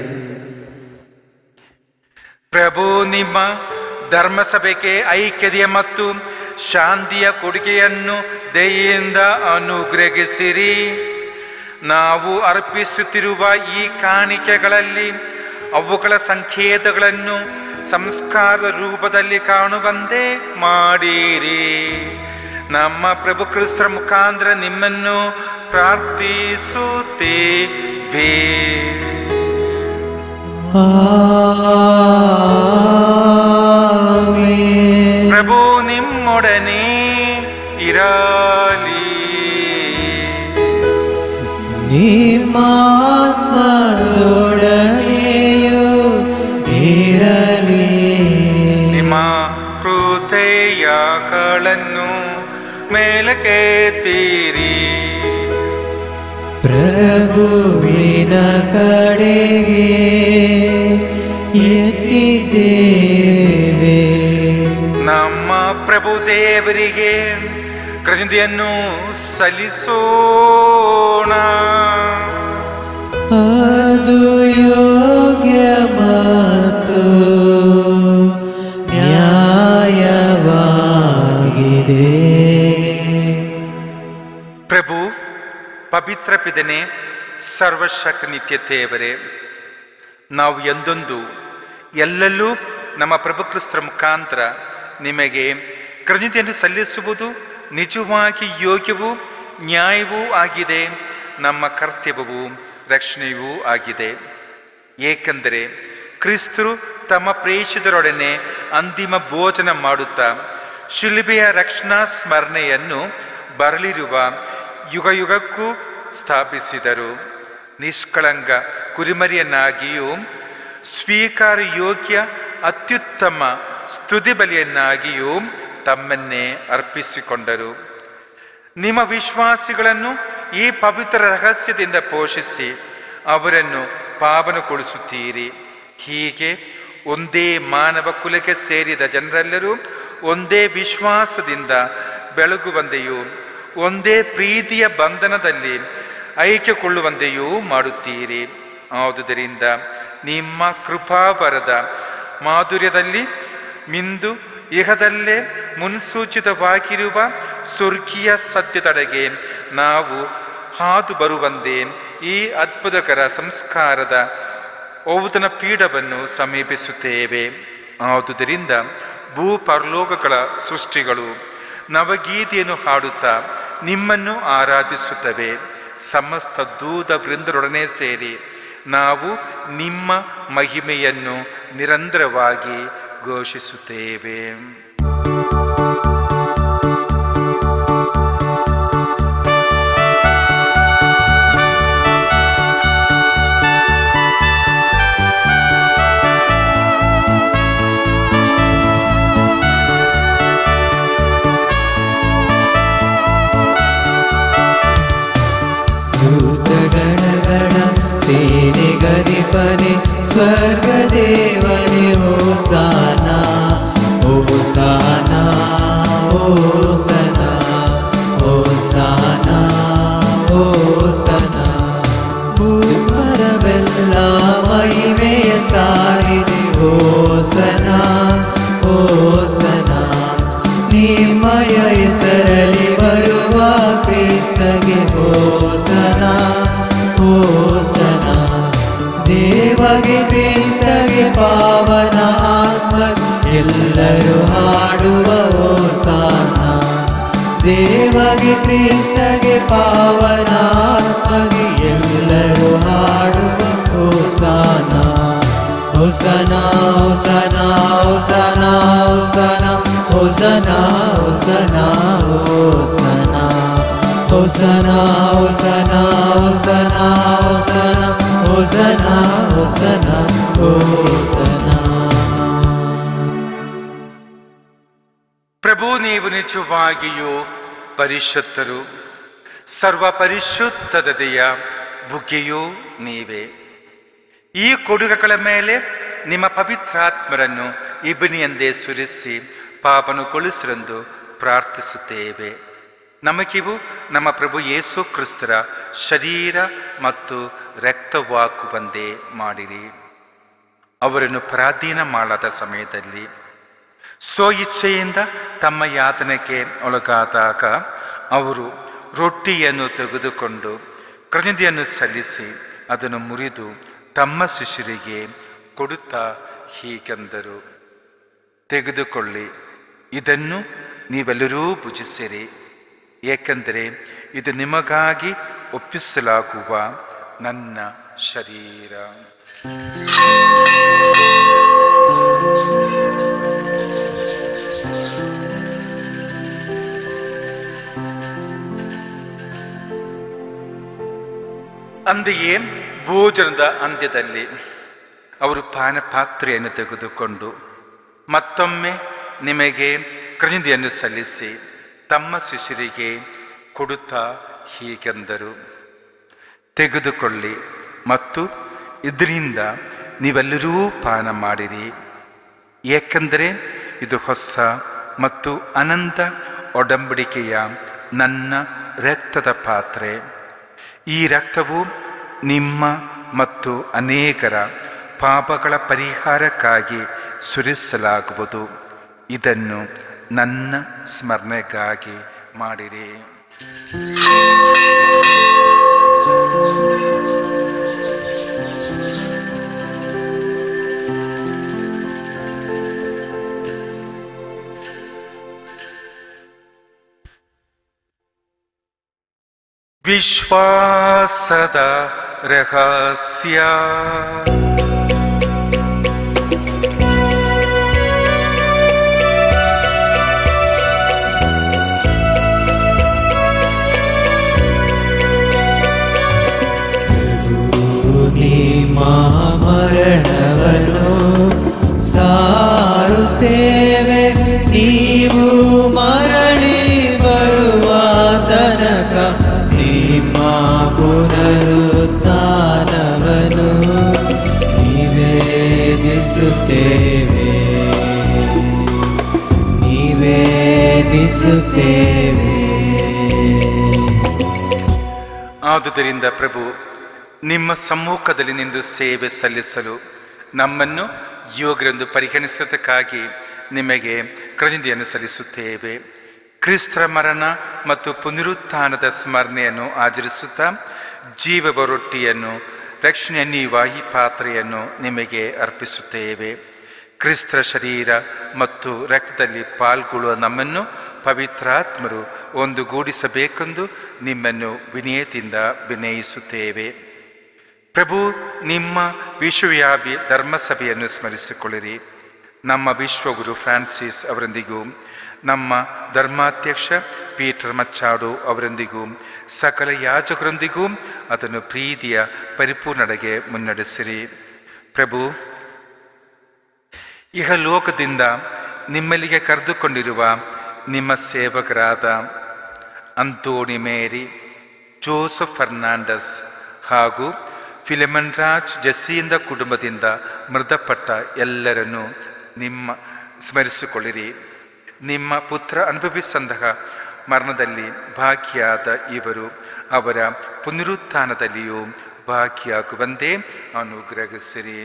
ಪ್ರಭು ನಿಮ್ಮ ಧರ್ಮಸಭೆಗೆ ಐಕ್ಯತೆಯ ಮತ್ತು ಶಾಂತಿಯ ಕೊಡುಗೆಯನ್ನು ದಯೆಯಿಂದ ಅನುಗ್ರಹಿಸಿರಿ ನಾವು ಅರ್ಪಿಸುತ್ತಿರುವ ಈ ಕಾಣಿಕೆಗಳಲ್ಲಿ ಅವುಗಳ ಸಂಕೇತಗಳನ್ನು ಸಂಸ್ಕಾರದ ರೂಪದಲ್ಲಿ ಕಾಣುವಂತೆ ಮಾಡಿರಿ ನಮ್ಮ ಪ್ರಭು ಕ್ರಿಸ್ತರ ಮುಖಾಂತರ ನಿಮ್ಮನ್ನು ಪ್ರಾರ್ಥಿಸುತ್ತೇವೆ ಆಮೆನ್. ಪ್ರಭು ನಿಮ್ಮೊಡನೆ ಇರಲಿ ನಿಮ್ಮಾತ್ಮದೊಡನೆಯೂ ಇರಲಿ ನಿಮ್ಮ ಹೃದಯಗಳನ್ನು ಮೇಲಕ್ಕೆತ್ತೀರಿ ಪ್ರಭುವಿನ ಕಡೆಗೆ ಎತ್ತಿದ್ದೇವೆ ನಮ್ಮ ಪ್ರಭು ದೇವರಿಗೆ ಕೃತಜ್ಞತೆಯನ್ನು ಸಲ್ಲಿಸೋಣ ಅದು ಯೋಗ್ಯ ಮತ್ತು ನ್ಯಾಯವಾಗಿದೆ ಪ್ರಭು ಪವಿತ್ರ ಪಿದನೆ ಸರ್ವಶಕ್ತ ನಿತ್ಯ ದೇವರೇ ನಾವು ಎಂದೊಂದು ಎಲ್ಲೆಲ್ಲೂ ನಮ್ಮ ಪ್ರಭು ಕ್ರಿಸ್ತರ ಮುಖಾಂತರ ನಿಮಗೆ ಕೃತಜ್ಞತೆಯನ್ನು ಸಲ್ಲಿಸುವುದು ನಿಜವಾಗಿ ಯೋಗ್ಯವೂ ನ್ಯಾಯವೂ ಆಗಿದೆ ನಮ್ಮ ಕರ್ತವ್ಯವೂ ರಕ್ಷಣೆಯೂ ಆಗಿದೆ ಏಕೆಂದರೆ ಕ್ರಿಸ್ತರು ತಮ್ಮ ಪ್ರೇಷಿತರೊಡನೆ ಅಂತಿಮ ಭೋಜನ ಮಾಡುತ್ತಾ ಶಿಲುಬೆಯ ರಕ್ಷಣಾ ಸ್ಮರಣೆಯನ್ನು ಬರಲಿರುವ ಯುಗ ಯುಗಕ್ಕೂ ಸ್ಥಾಪಿಸಿದರು ನಿಷ್ಕಳಂಕ ಕುರಿಮರಿಯನ್ನಾಗಿಯೂ ಸ್ವೀಕಾರ ಯೋಗ್ಯ ಅತ್ಯುತ್ತಮ ಸ್ತುತಿ ಬಲಿಯನ್ನಾಗಿಯೂ ತಮ್ಮನ್ನೇ ಅರ್ಪಿಸಿಕೊಂಡರು ನಿಮ್ಮ ವಿಶ್ವಾಸಿಗಳನ್ನು ಈ ಪವಿತ್ರ ರಹಸ್ಯದಿಂದ ಪೋಷಿಸಿ ಅವರನ್ನು ಪಾವನಗೊಳಿಸುತ್ತೀರಿ ಹೀಗೆ ಒಂದೇ ಮಾನವ ಕುಲಕ್ಕೆ ಸೇರಿದ ಜನರೆಲ್ಲರೂ ಒಂದೇ ವಿಶ್ವಾಸದಿಂದ ಬೆಳಗುವಂತೆಯೂ ಒಂದೇ ಪ್ರೀತಿಯ ಬಂಧನದಲ್ಲಿ ಐಕ್ಯಗೊಳ್ಳುವಂತೆಯೂ ಮಾಡುತ್ತೀರಿ ಆದುದರಿಂದ ನಿಮ್ಮ ಕೃಪಾವರದ ಮಾಧುರ್ಯದಲ್ಲಿ ಮಿಂದು ಇಹದಲ್ಲೇ ಮುನ್ಸೂಚಿತವಾಗಿರುವ ಸ್ವರ್ಗೀಯ ಸತ್ಯದಡೆಗೆ ನಾವು ಹಾದು ಬರುವಂತೆ ಈ ಅದ್ಭುತಕರ ಸಂಸ್ಕಾರದ ಔತಣ ಪೀಠವನ್ನು ಸಮೀಪಿಸುತ್ತೇವೆ ಆದುದರಿಂದ ಭೂ ಪರಲೋಕಗಳ ಸೃಷ್ಟಿಗಳು ನವಗೀತೆಯನ್ನು ಹಾಡುತ್ತಾ ನಿಮ್ಮನ್ನು ಆರಾಧಿಸುತ್ತವೆ ಸಮಸ್ತ ದೂತ ವೃಂದರೊಡನೆ ಸೇರಿ ನಾವು ನಿಮ್ಮ ಮಹಿಮೆಯನ್ನು ನಿರಂತರವಾಗಿ ಘೋಷಿಸುತ್ತೇವೆ ದೂತಗಣಗಣ ಸೇನೆಗದಿಪನೆ ಸ್ವರ್ಗದೇವನೆ ಓಸಾನ ಓಸಾನ ಓಸನ ಓಸಾನ ಓಸನ ಭೂಪರವೆಲ್ಲ ಮಹಿಮೆಯ ಸಾರಿದೆ ಓಸನ ಓಸನ ನಿಮ್ಮಯ ಹೆಸರಲ್ಲಿ ಬರುವ ಕ್ರಿಸ್ತಗೆ ಹೋಸನ ಹೋಸನ ದೇವಗೆ ಕ್ರಿಸ್ತಗೆ ಪಾವನ ಆತ್ಮ ಎಲ್ಲರೂ ಹಾಡುವ ಹೋಸಾನ ದೇವಗೆ ಕ್ರಿಸ್ತಗೆ ಪಾವನ ಆತ್ಮಗೆ ಎಲ್ಲರೂ ಹಾಡುವ ಹೋಸಾನ ಹೊಸನ ಹೊಸನ ಹೊಸನ ಹೊಸನ Hosanna, Hosanna, Hosanna. Hosanna, Hosanna, Hosanna, Hosanna, Hosanna, Hosanna, Hosanna. ಪ್ರಭು ನೀವು ನಿಜವಾಗಿಯೂ ಪರಿಶುದ್ಧರು ಸರ್ವ ಪರಿಶುದ್ಧತೆಯ ಬುಗ್ಗೆಯೂ ನೀವೇ ಈ ಕೊಡುಗೆಗಳ ಮೇಲೆ ನಿಮ್ಮ ಪವಿತ್ರಾತ್ಮರನ್ನು ಇಬನಿಯಂದೇ ಸುರಿಸಿ ಪಾಪನುಗೊಳಿಸಲೆಂದು ಪ್ರಾರ್ಥಿಸುತ್ತೇವೆ ನಮಗಿವು ನಮ್ಮ ಪ್ರಭು ಯೇಸು ಕ್ರಿಸ್ತರ ಶರೀರ ಮತ್ತು ರಕ್ತವಾಕುವಂದೇ ಮಾಡಿರಿ ಅವರನ್ನು ಪರಾಧೀನ ಮಾಡದ ಸಮಯದಲ್ಲಿ ಸ್ವ ಇಚ್ಛೆಯಿಂದ ತಮ್ಮ ಯಾತನೆಗೆ ಒಳಗಾದಾಗ ಅವರು ರೊಟ್ಟಿಯನ್ನು ತೆಗೆದುಕೊಂಡು ಕೃತಜ್ಞತೆಯನ್ನು ಸಲ್ಲಿಸಿ ಅದನ್ನು ಮುರಿದು ತಮ್ಮ ಶಿಷ್ಯರಿಗೆ ಕೊಡುತ್ತಾ ಹೀಗೆಂದರು ತೆಗೆದುಕೊಳ್ಳಿ ಇದನ್ನು ನೀವೆಲ್ಲರೂ ಭುಜಿಸಿರಿ ಏಕೆಂದರೆ ಇದು ನಿಮಗಾಗಿ ಒಪ್ಪಿಸಲಾಗುವ ನನ್ನ ಶರೀರ ಅಂತೆಯೇ ಭೋಜನದ ಅಂತ್ಯದಲ್ಲಿ ಅವರು ಪಾನಪಾತ್ರೆಯನ್ನು ತೆಗೆದುಕೊಂಡು ಮತ್ತೊಮ್ಮೆ ನಿಮಗೆ ಕೃತಜ್ಞತೆಯನ್ನು ಸಲ್ಲಿಸಿ ತಮ್ಮ ಶಿಷ್ಯರಿಗೆ ಕೊಡುತ್ತಾ ಹೀಗೆಂದರು ತೆಗೆದುಕೊಳ್ಳಿ ಮತ್ತು ಇದರಿಂದ ನೀವೆಲ್ಲರೂ ಪಾನ ಮಾಡಿರಿ ಏಕೆಂದರೆ ಇದು ಹೊಸ ಮತ್ತು ಅನಂತ ಒಡಂಬಡಿಕೆಯ ನನ್ನ ರಕ್ತದ ಪಾತ್ರೆ ಈ ರಕ್ತವು ನಿಮ್ಮ ಮತ್ತು ಅನೇಕರ ಪಾಪಗಳ ಪರಿಹಾರಕ್ಕಾಗಿ ಸುರಿಸಲಾಗುವುದು ಇದನ್ನು ನನ್ನ ಸ್ಮರಣೆಗಾಗಿ ಮಾಡಿರಿ ವಿಶ್ವಾಸದ ರಹಸ್ಯ ನಿಮ್ಮ ಮರಣವನ್ನು ಸಾರುತ್ತೇವೆ ನೀವು ಮರಳಿ ಬರುವ ತನಕ ನಿಮ್ಮ ಪುನರುತ್ಥಾನವನ್ನು ನಿವೇದಿಸುತ್ತೇವೆ ನಿವೇದಿಸುತ್ತೇವೆ ಆದುದರಿಂದ ಪ್ರಭು ನಿಮ್ಮ ಸಮ್ಮುಖದಲ್ಲಿ ನಿಂದು ಸೇವೆ ಸಲ್ಲಿಸಲು ನಮ್ಮನ್ನು ಯೋಗರೆಂದು ಪರಿಗಣಿಸೋದಕ್ಕಾಗಿ ನಿಮಗೆ ಕೃತಜ್ಞತೆಯನ್ನು ಸಲ್ಲಿಸುತ್ತೇವೆ ಕ್ರಿಸ್ತರ ಮರಣ ಮತ್ತು ಪುನರುತ್ಥಾನದ ಸ್ಮರಣೆಯನ್ನು ಆಚರಿಸುತ್ತಾ ಜೀವವ ರೊಟ್ಟಿಯನ್ನು ರಕ್ಷಣೆಯ ನೀವ ಈ ಪಾತ್ರೆಯನ್ನು ನಿಮಗೆ ಅರ್ಪಿಸುತ್ತೇವೆ ಕ್ರಿಸ್ತರ ಶರೀರ ಮತ್ತು ರಕ್ತದಲ್ಲಿ ಪಾಲ್ಗೊಳ್ಳುವ ನಮ್ಮನ್ನು ಪವಿತ್ರಾತ್ಮರು ಒಂದುಗೂಡಿಸಬೇಕೆಂದು ನಿಮ್ಮನ್ನು ವಿನಯದಿಂದ ವಿನಯಿಸುತ್ತೇವೆ ಪ್ರಭು ನಿಮ್ಮ ವಿಶ್ವವ್ಯಾಪಿ ಧರ್ಮಸಭೆಯನ್ನು ಸ್ಮರಿಸಿಕೊಳ್ಳಿರಿ ನಮ್ಮ ವಿಶ್ವಗುರು ಫ್ರಾನ್ಸಿಸ್ ಅವರೊಂದಿಗೂ ನಮ್ಮ ಧರ್ಮಾಧ್ಯಕ್ಷ ಪೀಟರ್ ಮಚ್ಚಾಡು ಅವರೊಂದಿಗೂ ಸಕಲ ಯಾಜಕರೊಂದಿಗೂ ಅದನ್ನು ಪ್ರೀತಿಯ ಪರಿಪೂರ್ಣಡೆಗೆ ಮುನ್ನಡೆಸಿರಿ ಪ್ರಭು ಇಹಲೋಕದಿಂದ ನಿಮ್ಮಲ್ಲಿಗೆ ಕರೆದುಕೊಂಡಿರುವ ನಿಮ್ಮ ಸೇವಕರಾದ ಅಂತೋಣಿ ಮೇರಿ ಜೋಸಫ್ ಫರ್ನಾಂಡಸ್ ಹಾಗೂ ಫಿಲೆಮನ್ ರಾಜ್ ಜಸ್ಸಿಯಿಂದ ಕುಟುಂಬದಿಂದ ಮೃತಪಟ್ಟ ಎಲ್ಲರನ್ನು ನಿಮ್ಮ ಸ್ಮರಿಸಿಕೊಳ್ಳಿರಿ ನಿಮ್ಮ ಪುತ್ರ ಅನುಭವಿಸಂತಹ ಮರಣದಲ್ಲಿ ಭಾಗಿಯಾದ ಇವರು ಅವರ ಪುನರುತ್ಥಾನದಲ್ಲಿಯೂ ಭಾಗಿಯಾಗುವಂತೆ ಅನುಗ್ರಹಿಸಿರಿ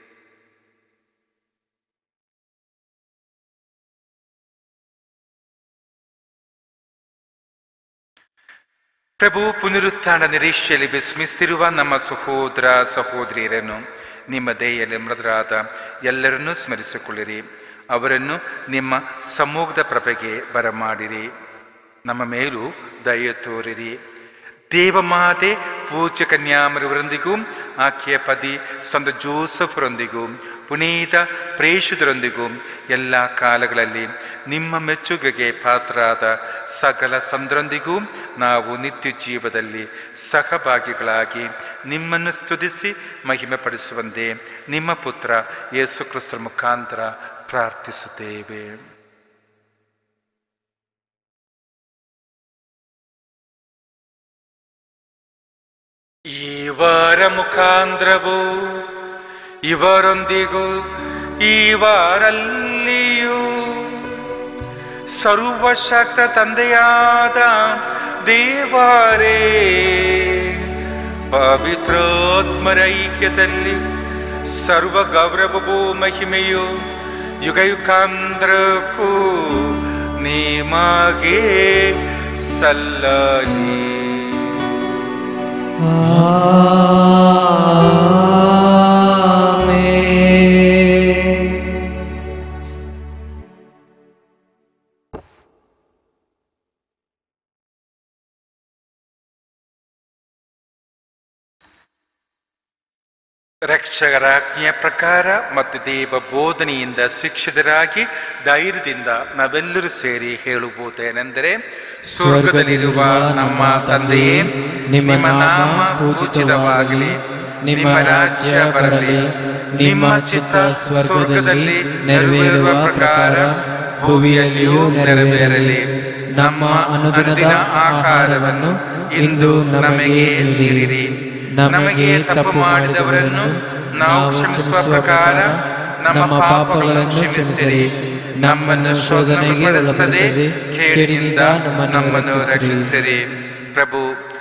ಪ್ರಭು ಪುನರುತ್ಥಾನ ನಿರೀಕ್ಷೆಯಲ್ಲಿ ವಿಸ್ಮಿಸ್ತಿರುವ ನಮ್ಮ ಸಹೋದರ ಸಹೋದರಿಯರನ್ನು ನಿಮ್ಮ ದಯೆಯಲ್ಲಿ ಮೃತರಾದ ಎಲ್ಲರನ್ನೂ ಸ್ಮರಿಸಿಕೊಳ್ಳಿರಿ ಅವರನ್ನು ನಿಮ್ಮ ಸಮೂಹದ ಪ್ರಭೆಗೆ ಬರಮಾಡಿರಿ ನಮ್ಮ ಮೇಲೂ ದಯ ತೋರಿರಿ ದೇವಮಾತೆ ಪೂಜ್ಯ ಕನ್ಯಾಮರವರೊಂದಿಗೂ ಆಕೆಯ ಪದಿ ಸಂತ ಜೋಸಫರೊಂದಿಗೂ ಪುನೀತ ಪ್ರೇಷಿತರೊಂದಿಗೂ ಎಲ್ಲ ಕಾಲಗಳಲ್ಲಿ ನಿಮ್ಮ ಮೆಚ್ಚುಗೆಗೆ ಪಾತ್ರರಾದ ಸಕಲ ಸಂದರೊಂದಿಗೂ ನಾವು ನಿತ್ಯ ಜೀವದಲ್ಲಿ ಸಹಭಾಗಿಗಳಾಗಿ ನಿಮ್ಮನ್ನು ಸ್ತುತಿಸಿ ಮಹಿಮೆ ಪಡಿಸುವಂತೆ ನಿಮ್ಮ ಪುತ್ರ ಯೇಸು ಕ್ರಿಸ್ತರ ಮುಖಾಂತರ ಪ್ರಾರ್ಥಿಸುತ್ತೇವೆ ಈ ವಾರ ಮುಖಾಂತರವು ಇವರೊಂದಿಗೂ ಈ ವಾರಲ್ಲಿಯೂ ಸರ್ವಶಕ್ತ ತಂದೆಯಾದ ದೇವರೇ ಪವಿತ್ರೋತ್ಮರ ಐಕ್ಯದಲ್ಲಿ ಸರ್ವ ಗೌರವವೂ ಮಹಿಮೆಯು ಯುಗಯುಗಾಂಧ್ರಕ್ಕೂ ನಿಮಗೆ ಸಲ್ಲಲಿ ಆಮೆನ್. ರಕ್ಷಕರಾಜ್ಞೆಯ ಪ್ರಕಾರ ಮತ್ತು ದೇವ ಬೋಧನೆಯಿಂದ ಶಿಕ್ಷಿತರಾಗಿ ಧೈರ್ಯದಿಂದ ನಾವೆಲ್ಲರೂ ಸೇರಿ ಹೇಳುವುದೇನೆಂದರೆ ಸ್ವರ್ಗದಲ್ಲಿರುವ ನಮ್ಮ ತಂದೆಯೇ ನಿಮ್ಮ ನಾಮ ಪೂಜಿತವಾಗಲಿ ನಿಮ್ಮ ರಾಜ್ಯ ಬರಲಿ ನಿಮ್ಮ ಚಿತ್ತ ಸ್ವರ್ಗದಲ್ಲಿ ನೆರವೇರುವ ಪ್ರಕಾರ ಭೂಮಿಯಲ್ಲಿಯೂ ನೆರವೇರಲಿ ನಮ್ಮ ಅನುದಿನದ ಆಹಾರವನ್ನು ಇಂದು ನಮಗೆ ನೀಡಿರಿ ನಮಗೆ ತಪ್ಪು ಮಾಡಿದವರನ್ನು ನಾವು ಕ್ಷಮಿಸುವ ಪ್ರಕಾರ ನಮ್ಮ ಪಾಪಗಳನ್ನು ಕ್ಷಮಿಸಿರಿ ನಮ್ಮನ್ನು ಶೋಧನೆಗೆ ಒಳಪಡಿಸದೆ ಕೇಡಿನಿಂದ ನಮ್ಮನ್ನು ರಕ್ಷಿಸಿರಿ ಪ್ರಭು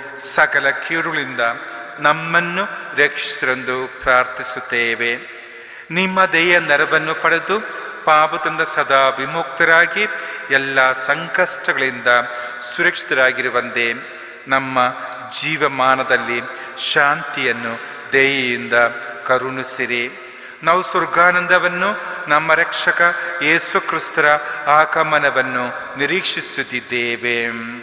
ಸಕಲ ಕೀರುಗಳಿಂದ ನಮ್ಮನ್ನು ರಕ್ಷಿಸರೆಂದು ಪ್ರಾರ್ಥಿಸುತ್ತೇವೆ ನಿಮ್ಮ ದೆಯ ನೆರವನ್ನು ಪಡೆದು ಪಾಪದಿಂದ ಸದಾ ವಿಮುಕ್ತರಾಗಿ ಎಲ್ಲ ಸಂಕಷ್ಟಗಳಿಂದ ಸುರಕ್ಷಿತರಾಗಿರುವಂತೆ ನಮ್ಮ ಜೀವಮಾನದಲ್ಲಿ ಶಾಂತಿಯನ್ನು ದಯೆಯಿಂದ ಕರುಣಿಸಿರಿ ನಾವು ಸ್ವರ್ಗಾನಂದವನ್ನು ನಮ್ಮ ರಕ್ಷಕ ಯೇಸು ಕ್ರಿಸ್ತರ ಆಗಮನವನ್ನು ನಿರೀಕ್ಷಿಸುತ್ತಿದ್ದೇವೆ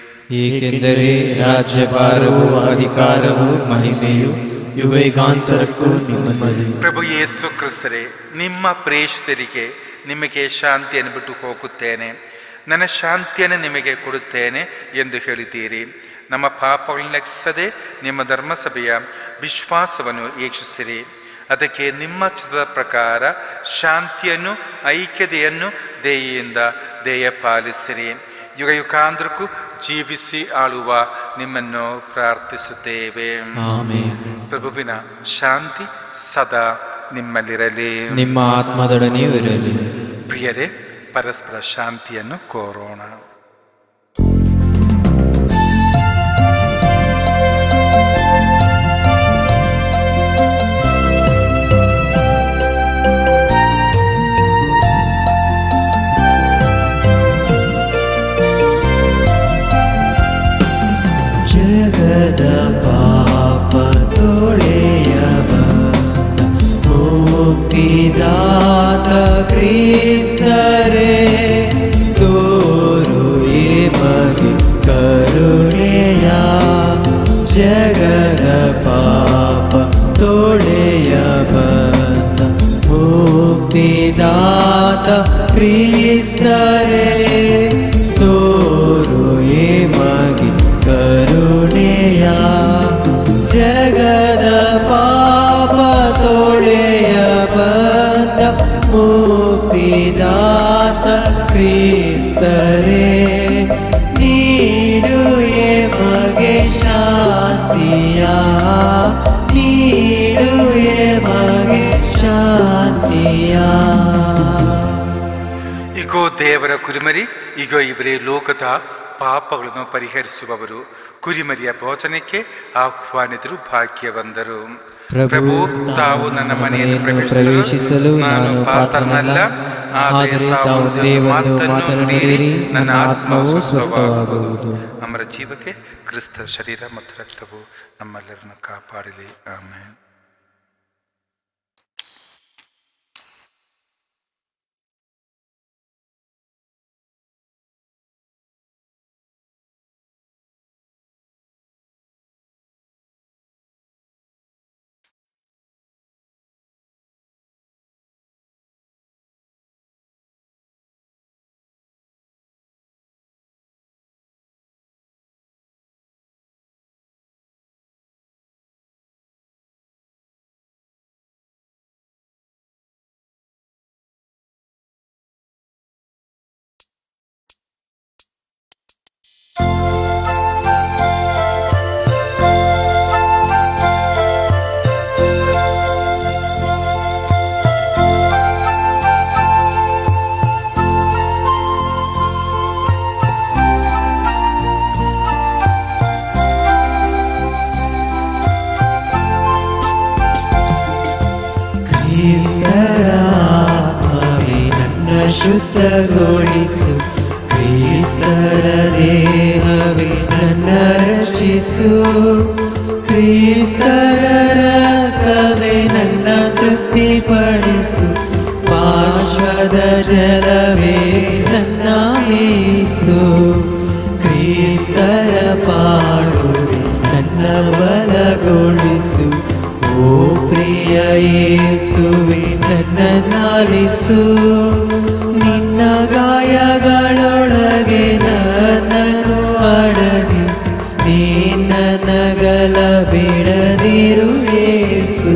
ಏಕೆಂದರೆ ರಾಜ್ಯಭಾರವು ಅಧಿಕಾರವು ಮಹಿಮೆಯು ಯುಗಯುಗಾಂತರಕ್ಕೂ ನಿಮ್ಮದು ಪ್ರಭು ಯೇಸು ಕ್ರಿಸ್ತರೇ ನಿಮ್ಮ ಪ್ರೇಷಿತರಿಗೆ ನಿಮಗೆ ಶಾಂತಿಯನ್ನು ಬಿಟ್ಟು ಹೋಗುತ್ತೇನೆ ನನ್ನ ಶಾಂತಿಯನ್ನು ನಿಮಗೆ ಕೊಡುತ್ತೇನೆ ಎಂದು ಹೇಳಿದ್ದೀರಿ ನಮ್ಮ ಪಾಪಗಳನ್ನು ಲೆಕ್ಕಿಸದೆ ನಿಮ್ಮ ಧರ್ಮಸಭೆಯ ವಿಶ್ವಾಸವನ್ನು ವೀಕ್ಷಿಸಿರಿ ಅದಕ್ಕೆ ನಿಮ್ಮ ಚಿತ್ರದ ಪ್ರಕಾರ ಶಾಂತಿಯನ್ನು ಐಕ್ಯತೆಯನ್ನು ದಯೆಯಿಂದ ದಯ ಪಾಲಿಸಿರಿ ಯುಗ ಯುಗಾಂತರಕ್ಕೂ ಜೀವಿಸಿ ಆಳುವ ನಿಮ್ಮನ್ನು ಪ್ರಾರ್ಥಿಸುತ್ತೇವೆ ಆಮೆನ್ ಪ್ರಭುವಿನ ಶಾಂತಿ ಸದಾ ನಿಮ್ಮಲ್ಲಿರಲಿ ನಿಮ್ಮ ಆತ್ಮದೊಡನೆಯೂ ಇರಲಿ ಪ್ರಿಯರೇ ಪರಸ್ಪರ ಶಾಂತಿಯನ್ನು ಕೋರೋಣ ಜಗದ ಪಾಪ ತೊಳೆಯ ಬಂದ ಮುಕ್ತಿದಾತ ಕ್ರಿಸ್ತರೇ ತೋರು ಈ ಮಗೆ ಕರುಣೆಯ ಜಗದ ಪಾಪ ತೊಳೆಯ ಬಂದ ಮುಕ್ತಿದಾತ ಕ್ರಿಸ್ತರೇ ತೋರು ಈ ಮಗೆ ಕರುಣೆಯ ಜಗದ ಪಾಪ ತೊಳೆಯ ಬಂದ ಮುಕ್ತಿದಾತ ಕ್ರಿಸ್ತರೇ ನೀಡುವೆ ಮಗೆ ಶಾಂತಿಯ ನೀಡುವೆ ಮಗೆ ಶಾಂತಿಯ ಇಗೋ ದೇವರ ಕುರಿಮರಿ ಇಗೋ ಇವರೇ ಲೋಕದ ಪಾಪಗಳನ್ನು ಪರಿಹರಿಸುವವರು ಕುರಿಮರಿಯ ಭೋಜನಕ್ಕೆ ಆಹ್ವಾನಿತರು ಭಾಗ್ಯವಂದರು ಪ್ರಭು ತಾವು ನನ್ನ ಮನೆಯನ್ನು ಪ್ರವೇಶಿಸಲು ನಾನು ಪಾತ್ರನಲ್ಲ ಆದರೆ ತಾವು ದೇವರು ಮಾತನಾಡಿರಿ ನನ್ನ ಆತ್ಮವು ಸ್ವಸ್ಥವಾಗುವುದು ನಮ್ಮ ಜೀವಕ್ಕೆ ಕ್ರಿಸ್ತ ಶರೀರ ಮತ್ತು ರಕ್ತವು ನಮ್ಮೆಲ್ಲರನ್ನು ಕಾಪಾಡಲಿ ಆಮೇಲೆ ಶುದ್ಧಗೊಳಿಸು ಕ್ರಿಸ್ತರ ದೇಹವೇ ನನ್ನ ರಕ್ಷಿಸು ಕ್ರಿಸ್ತರ ರಕ್ತವೇ ನನ್ನ ತೃಪ್ತಿಪಡಿಸು ಪಾರ್ಶ್ವದ ಜಲವೇ ನನ್ನ ಮೇಯಿಸು ಕ್ರಿಸ್ತರ ಪಾಡುವೆ ನನ್ನ ಬಲಗೊಳಿಸು ಓ ಪ್ರಿಯ ಯೇಸುವೆ ನನ್ನ ನಾಲಿಸು ನಿನ್ನ ಗಾಯಗಳೊಳಗೆ ನನ್ನನ್ನು ಅಡಗಿಸು ನಿನ್ನ ನಗಲ ಬಿಡದಿರು ಯೇಸು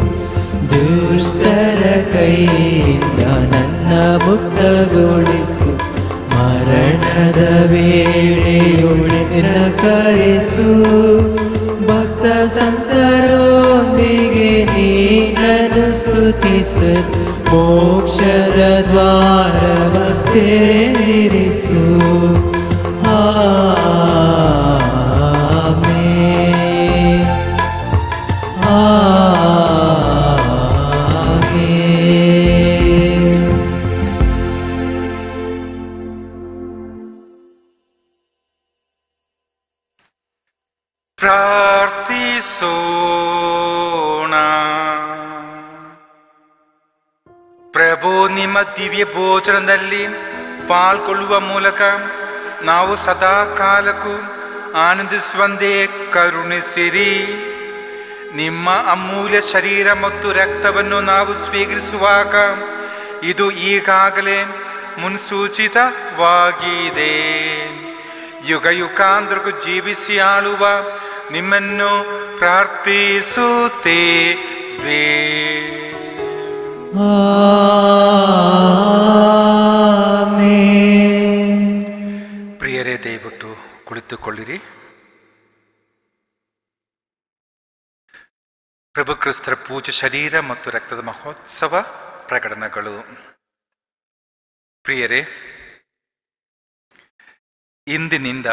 ದುಷ್ಟರ ಕೈಯಿಂದ ನನ್ನ ಮುಕ್ತಗೊಳಿಸು ಮರಣದ ವೇಳೆಯೊಳಗಿನ ಕರೆಸು ಭಕ್ತ ಸಂತರೊಂದಿಗೆ ನೀನನ್ನು ಸ್ತುತಿಸಲು ಮೋಕ್ಷದ ದ್ವಾರವ ತೆರೆದಿರಿಸು ಆಮೇನ್ ಆಮೇನ್ ಪ್ರಾರ್ಥಿಸೋಣ ಪ್ರಭು ನಿಮ್ಮ ದಿವ್ಯ ಭೋಜನದಲ್ಲಿ ಪಾಲ್ಗೊಳ್ಳುವ ಮೂಲಕ ನಾವು ಸದಾ ಕಾಲಕ್ಕೂ ಆನಂದಿಸುವಂದೇ ಕರುಣಿಸಿರಿ ನಿಮ್ಮ ಅಮೂಲ್ಯ ಶರೀರ ಮತ್ತು ರಕ್ತವನ್ನು ನಾವು ಸ್ವೀಕರಿಸುವಾಗ ಇದು ಈಗಾಗಲೇ ಮುನ್ಸೂಚಿತವಾಗಿದೆ ಯುಗ ಯುಗಾಂತರಕ್ಕೂ ಜೀವಿಸಿ ಆಳುವ ನಿಮ್ಮನ್ನು ಪ್ರಾರ್ಥಿಸುತ್ತೇವೆ ಆಮೇನ್ ಪ್ರಿಯರೇ ದಯವಿಟ್ಟು ಕುಳಿತುಕೊಳ್ಳಿರಿ ಪ್ರಭು ಕ್ರಿಸ್ತರ ಪೂಜೆ ಶರೀರ ಮತ್ತು ರಕ್ತದ ಮಹೋತ್ಸವ ಪ್ರಕಟಣೆಗಳು ಪ್ರಿಯರೇ ಇಂದಿನಿಂದ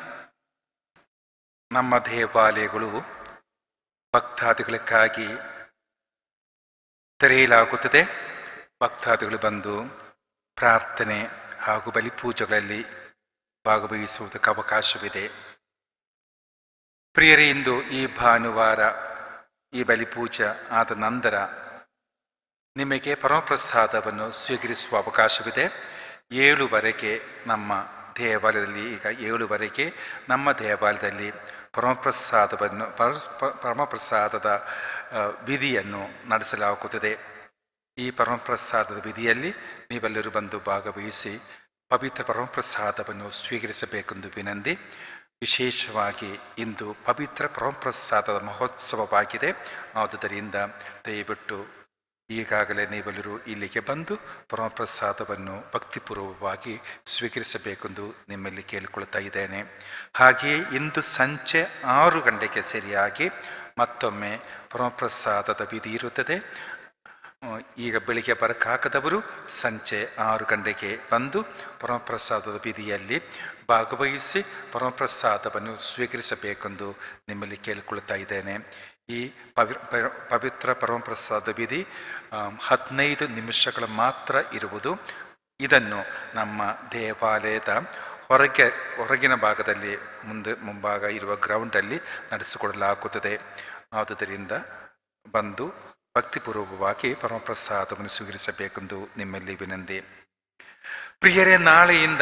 ನಮ್ಮ ದೇವಾಲಯಗಳು ಭಕ್ತಾದಿಗಳಿಗಾಗಿ ತೆರೆಯಲಾಗುತ್ತದೆ ಭಕ್ತಾದಿಗಳು ಬಂದು ಪ್ರಾರ್ಥನೆ ಹಾಗೂ ಬಲಿಪೂಜೆಗಳಲ್ಲಿ ಭಾಗವಹಿಸುವುದಕ್ಕೆ ಅವಕಾಶವಿದೆ ಪ್ರಿಯರೇ ಇಂದು ಈ ಭಾನುವಾರ ಈ ಬಲಿಪೂಜೆ ಆದ ನಂತರ ನಿಮಗೆ ಪರಮಪ್ರಸಾದವನ್ನು ಸ್ವೀಕರಿಸುವ ಅವಕಾಶವಿದೆ ಏಳುವರೆಗೆ ನಮ್ಮ ದೇವಾಲಯದಲ್ಲಿ ಈಗ ಏಳುವರೆಗೆ ನಮ್ಮ ದೇವಾಲಯದಲ್ಲಿ ಪರಮಪ್ರಸಾದವನ್ನು ಪರ- ಪ- ಪರಮಪ್ರಸಾದದ ಆ, ವಿಧಿಯನ್ನು ನಡೆಸಲಾಗುತ್ತದೆ ಈ ಪರಮಪ್ರಸಾದದ ವಿಧಿಯಲ್ಲಿ ನೀವೆಲ್ಲರೂ ಬಂದು ಭಾಗವಹಿಸಿ ಪವಿತ್ರ ಪರಮಪ್ರಸಾದವನ್ನು ಸ್ವೀಕರಿಸಬೇಕೆಂದು ವಿನಂತಿ ವಿಶೇಷವಾಗಿ ಇಂದು ಪವಿತ್ರ ಪರಮಪ್ರಸಾದದ ಮಹೋತ್ಸವವಾಗಿದೆ ಆದುದರಿಂದ ದಯವಿಟ್ಟು ಈಗಾಗಲೇ ನೀವೆಲ್ಲರೂ ಇಲ್ಲಿಗೆ ಬಂದು ಪರಮಪ್ರಸಾದವನ್ನು ಭಕ್ತಿಪೂರ್ವಕವಾಗಿ ಸ್ವೀಕರಿಸಬೇಕೆಂದು ನಿಮ್ಮಲ್ಲಿ ಕೇಳಿಕೊಳ್ತಾ ಇದ್ದೇನೆ ಹಾಗೆಯೇ ಇಂದು ಸಂಜೆ ಆರು ಗಂಟೆಗೆ ಸರಿಯಾಗಿ ಮತ್ತೊಮ್ಮೆ ಪರಮಪ್ರಸಾದದ ವಿಧಿ ಇರುತ್ತದೆ ಆ, ಈಗ ಬೆಳಿಗ್ಗೆ ಬರಕ್ಕಾಗದವರು ಸಂಜೆ ಆರು ಗಂಟೆಗೆ ಬಂದು ಪರಮಪ್ರಸಾದದ ವಿಧಿಯಲ್ಲಿ ಭಾಗವಹಿಸಿ ಪರಮಪ್ರಸಾದವನ್ನು ಸ್ವೀಕರಿಸಬೇಕೆಂದು ನಿಮ್ಮಲ್ಲಿ ಕೇಳಿಕೊಳ್ತಾ ಇದ್ದೇನೆ ಈ ಪವಿ ಪ- ಪವಿತ್ರ ಪರಮಪ್ರಸಾದ ವಿಧಿ ಆ, ಹದಿನೈದು ನಿಮಿಷಗಳ ಮಾತ್ರ ಇರುವುದು ಇದನ್ನು ನಮ್ಮ ದೇವಾಲಯದ ಹೊರಗೆ ಹೊರಗಿನ ಭಾಗದಲ್ಲಿ ಮುಂದೆ ಮುಂಭಾಗ ಇರುವ ಗ್ರೌಂಡಲ್ಲಿ ನಡೆಸಿಕೊಡಲಾಗುತ್ತದೆ ಆದುದರಿಂದ ಬಂದು ಭಕ್ತಿಪೂರ್ವಕವಾಗಿ ಪರಮಪ್ರಸಾದವನ್ನು ಸ್ವೀಕರಿಸಬೇಕೆಂದು ನಿಮ್ಮಲ್ಲಿ ವಿನಂತಿ ಪ್ರಿಯರೇ ನಾಳೆಯಿಂದ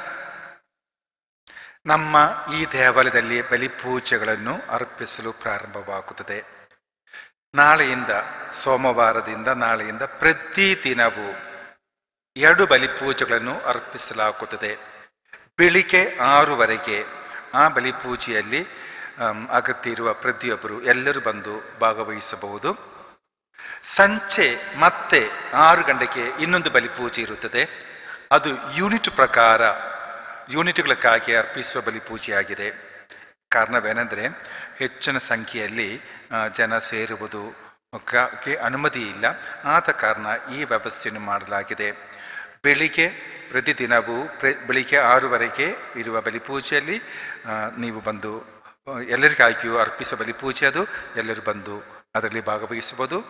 ನಮ್ಮ ಈ ದೇವಾಲಯದಲ್ಲಿ ಬಲಿಪೂಜೆಗಳನ್ನು ಅರ್ಪಿಸಲು ಪ್ರಾರಂಭವಾಗುತ್ತದೆ ನಾಳೆಯಿಂದ ಸೋಮವಾರದಿಂದ ನಾಳೆಯಿಂದ ಪ್ರತಿ ದಿನವೂ ಎರಡು ಬಲಿಪೂಜೆಗಳನ್ನು ಅರ್ಪಿಸಲಾಗುತ್ತದೆ ಬೆಳಿಗ್ಗೆ ಆರುವರೆಗೆ ಆ ಬಲಿಪೂಜೆಯಲ್ಲಿ ಆಮ್, ಅಗತ್ಯ ಇರುವ ಪ್ರತಿಯೊಬ್ಬರು ಎಲ್ಲರೂ ಬಂದು ಭಾಗವಹಿಸಬಹುದು ಸಂಜೆ ಮತ್ತೆ ಆರು ಗಂಟೆಗೆ ಇನ್ನೊಂದು ಬಲಿಪೂಜೆ ಇರುತ್ತದೆ ಅದು ಯೂನಿಟ್ ಪ್ರಕಾರ ಯೂನಿಟ್ಗಳಕ್ಕಾಗಿ ಅರ್ಪಿಸುವ ಬಲಿಪೂಜೆಯಾಗಿದೆ ಕಾರಣವೇನೆಂದರೆ ಹೆಚ್ಚಿನ ಸಂಖ್ಯೆಯಲ್ಲಿ ಆ, ಜನ ಸೇರುವುದು ಕ- ಕ್ಕೆ ಅನುಮತಿ ಇಲ್ಲ ಆದ ಕಾರಣ ಈ ವ್ಯವಸ್ಥೆಯನ್ನು ಮಾಡಲಾಗಿದೆ ಬೆಳಿಗ್ಗೆ ಪ್ರತಿದಿನವೂ ಪ್ರ ಬೆಳಿಗ್ಗೆ ಆರೂವರೆಗೆ ಇರುವ ಬಲಿಪೂಜೆಯಲ್ಲಿ ಆ, ನೀವು ಬಂದು ಆ, ಎಲ್ಲರಿಗಾಗಿಯೂ ಅರ್ಪಿಸುವ ಬಲಿಪೂಜೆ ಅದು ಎಲ್ಲರೂ ಬಂದು ಅದರಲ್ಲಿ ಭಾಗವಹಿಸಬಹುದು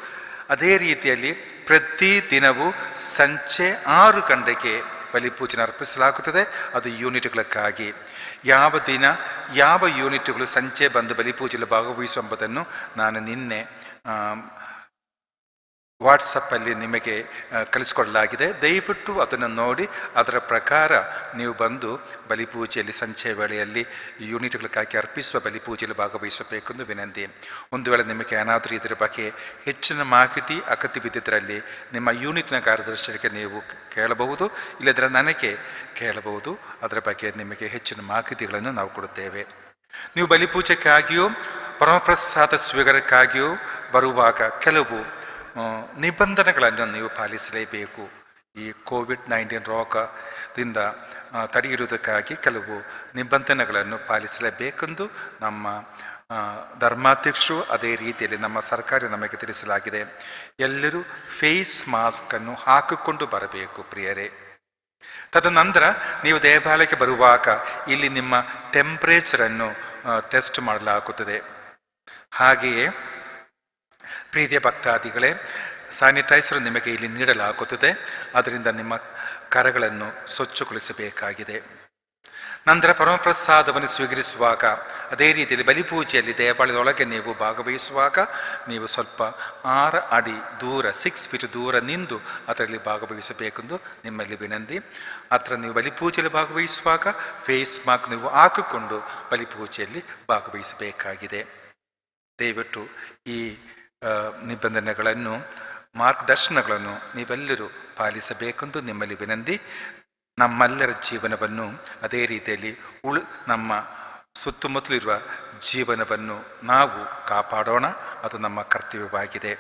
ಅದೇ ರೀತಿಯಲ್ಲಿ ಪ್ರತಿ ದಿನವೂ ಸಂಜೆ ಆರು ಗಂಟೆಗೆ ಬಲಿಪೂಜನೆ ಅರ್ಪಿಸಲಾಗುತ್ತದೆ ಅದು ಯೂನಿಟ್ಗಳಕ್ಕಾಗಿ ಯಾವ ದಿನ ಯಾವ ಯೂನಿಟ್ಗಳು ಸಂಜೆ ಬಂದು ಬಲಿಪೂಜೆಯಲ್ಲಿ ಭಾಗವಹಿಸುವ ಎಂಬುದನ್ನು ನಾನು ನಿನ್ನೆ ಆಮ್, ವಾಟ್ಸಪ್ಪಲ್ಲಿ ನಿಮಗೆ ಆ, ಕಳಿಸ್ಕೊಡಲಾಗಿದೆ ದಯವಿಟ್ಟು ಅದನ್ನು ನೋಡಿ ಅದರ ಪ್ರಕಾರ ನೀವು ಬಂದು ಬಲಿಪೂಜೆಯಲ್ಲಿ ಸಂಚೆ ವೇಳೆಯಲ್ಲಿ ಯೂನಿಟ್ಗಳಕ್ಕಾಗಿ ಅರ್ಪಿಸುವ ಬಲಿಪೂಜೆಯಲ್ಲಿ ಭಾಗವಹಿಸಬೇಕೆಂದು ವಿನಂತಿ ಒಂದು ವೇಳೆ ನಿಮಗೆ ಏನಾದರೂ ಇದರ ಬಗ್ಗೆ ಹೆಚ್ಚಿನ ಮಾಹಿತಿ ಅಗತ್ಯ ಬಿದ್ದಿದ್ದರಲ್ಲಿ ನಿಮ್ಮ ಯೂನಿಟ್ನ ಕಾರ್ಯದರ್ಶಿಗೆ ನೀವು ಕೇಳಬಹುದು ಇಲ್ಲದ್ರೆ ನನಗೆ ಕೇಳಬಹುದು ಅದರ ಬಗ್ಗೆ ನಿಮಗೆ ಹೆಚ್ಚಿನ ಮಾಹಿತಿಗಳನ್ನು ನಾವು ಕೊಡುತ್ತೇವೆ ನೀವು ಬಲಿಪೂಜೆಗಾಗಿಯೂ ಪರಮಪ್ರಸಾದ ಸ್ವೀಕಾರಕ್ಕಾಗಿಯೂ ಬರುವಾಗ ಕೆಲವು ಆ, ನಿಬಂಧನೆಗಳನ್ನು ನೀವು ಪಾಲಿಸಲೇಬೇಕು ಈ ಕೋವಿಡ್ ನೈನ್ಟೀನ್ ರೋಗದಿಂದ ಆ, ತಡೆಯಿರುವುದಕ್ಕಾಗಿ ಕೆಲವು ನಿಬಂಧನೆಗಳನ್ನು ಪಾಲಿಸಲೇಬೇಕೆಂದು ನಮ್ಮ ಆ, ಧರ್ಮಾಧ್ಯಕ್ಷರು ಅದೇ ರೀತಿಯಲ್ಲಿ ನಮ್ಮ ಸರ್ಕಾರ ನಮಗೆ ತಿಳಿಸಲಾಗಿದೆ ಎಲ್ಲರೂ ಫೇಸ್ ಮಾಸ್ಕ್ ಅನ್ನು ಹಾಕಿಕೊಂಡು ಬರಬೇಕು ಪ್ರಿಯರೇ ತದನಂತರ ನೀವು ದೇವಾಲಯಕ್ಕೆ ಬರುವಾಗ ಇಲ್ಲಿ ನಿಮ್ಮ ಟೆಂಪ್ರೇಚರನ್ನು ಟೆಸ್ಟ್ ಮಾಡಲಾಗುತ್ತದೆ ಹಾಗೆಯೇ ಪ್ರೀತಿಯ ಭಕ್ತಾದಿಗಳೇ ಸ್ಯಾನಿಟೈಸರ್ ನಿಮಗೆ ಇಲ್ಲಿ ನೀಡಲಾಗುತ್ತದೆ ಅದರಿಂದ ನಿಮ್ಮ ಕರಗಳನ್ನು ಸ್ವಚ್ಛಗೊಳಿಸಬೇಕಾಗಿದೆ ನಂತರ ಪರಮಪ್ರಸಾದವನ್ನು ಸ್ವೀಕರಿಸುವಾಗ ಅದೇ ರೀತಿಯಲ್ಲಿ ಬಲಿಪೂಜೆಯಲ್ಲಿ ದೇವಾಲಯದೊಳಗೆ ನೀವು ಭಾಗವಹಿಸುವಾಗ ನೀವು ಸ್ವಲ್ಪ ಆರು ಅಡಿ ದೂರ ಸಿಕ್ಸ್ ಫೀಟ್ ದೂರ ನಿಂದು ಅದರಲ್ಲಿ ಭಾಗವಹಿಸಬೇಕೆಂದು ನಿಮ್ಮಲ್ಲಿ ವಿನಂತಿ ಹತ್ರ ನೀವು ಬಲಿಪೂಜೆಯಲ್ಲಿ ಭಾಗವಹಿಸುವಾಗ ಫೇಸ್ ಮಾಸ್ಕ್ ನೀವು ಹಾಕಿಕೊಂಡು ಬಲಿಪೂಜೆಯಲ್ಲಿ ಭಾಗವಹಿಸಬೇಕಾಗಿದೆ ದಯವಿಟ್ಟು ಈ ಆ, ನಿಬಂಧನೆಗಳನ್ನು ಮಾರ್ಗದರ್ಶನಗಳನ್ನು ನೀವೆಲ್ಲರೂ ಪಾಲಿಸಬೇಕೆಂದು ನಿಮ್ಮಲ್ಲಿ ವಿನಂತಿ ನಮ್ಮೆಲ್ಲರ ಜೀವನವನ್ನು ಅದೇ ರೀತಿಯಲ್ಲಿ ಉಳು ನಮ್ಮ ಸುತ್ತಮುತ್ತಲಿರುವ ಜೀವನವನ್ನು ನಾವು ಕಾಪಾಡೋಣ ಅದು ನಮ್ಮ ಕರ್ತವ್ಯವಾಗಿದೆ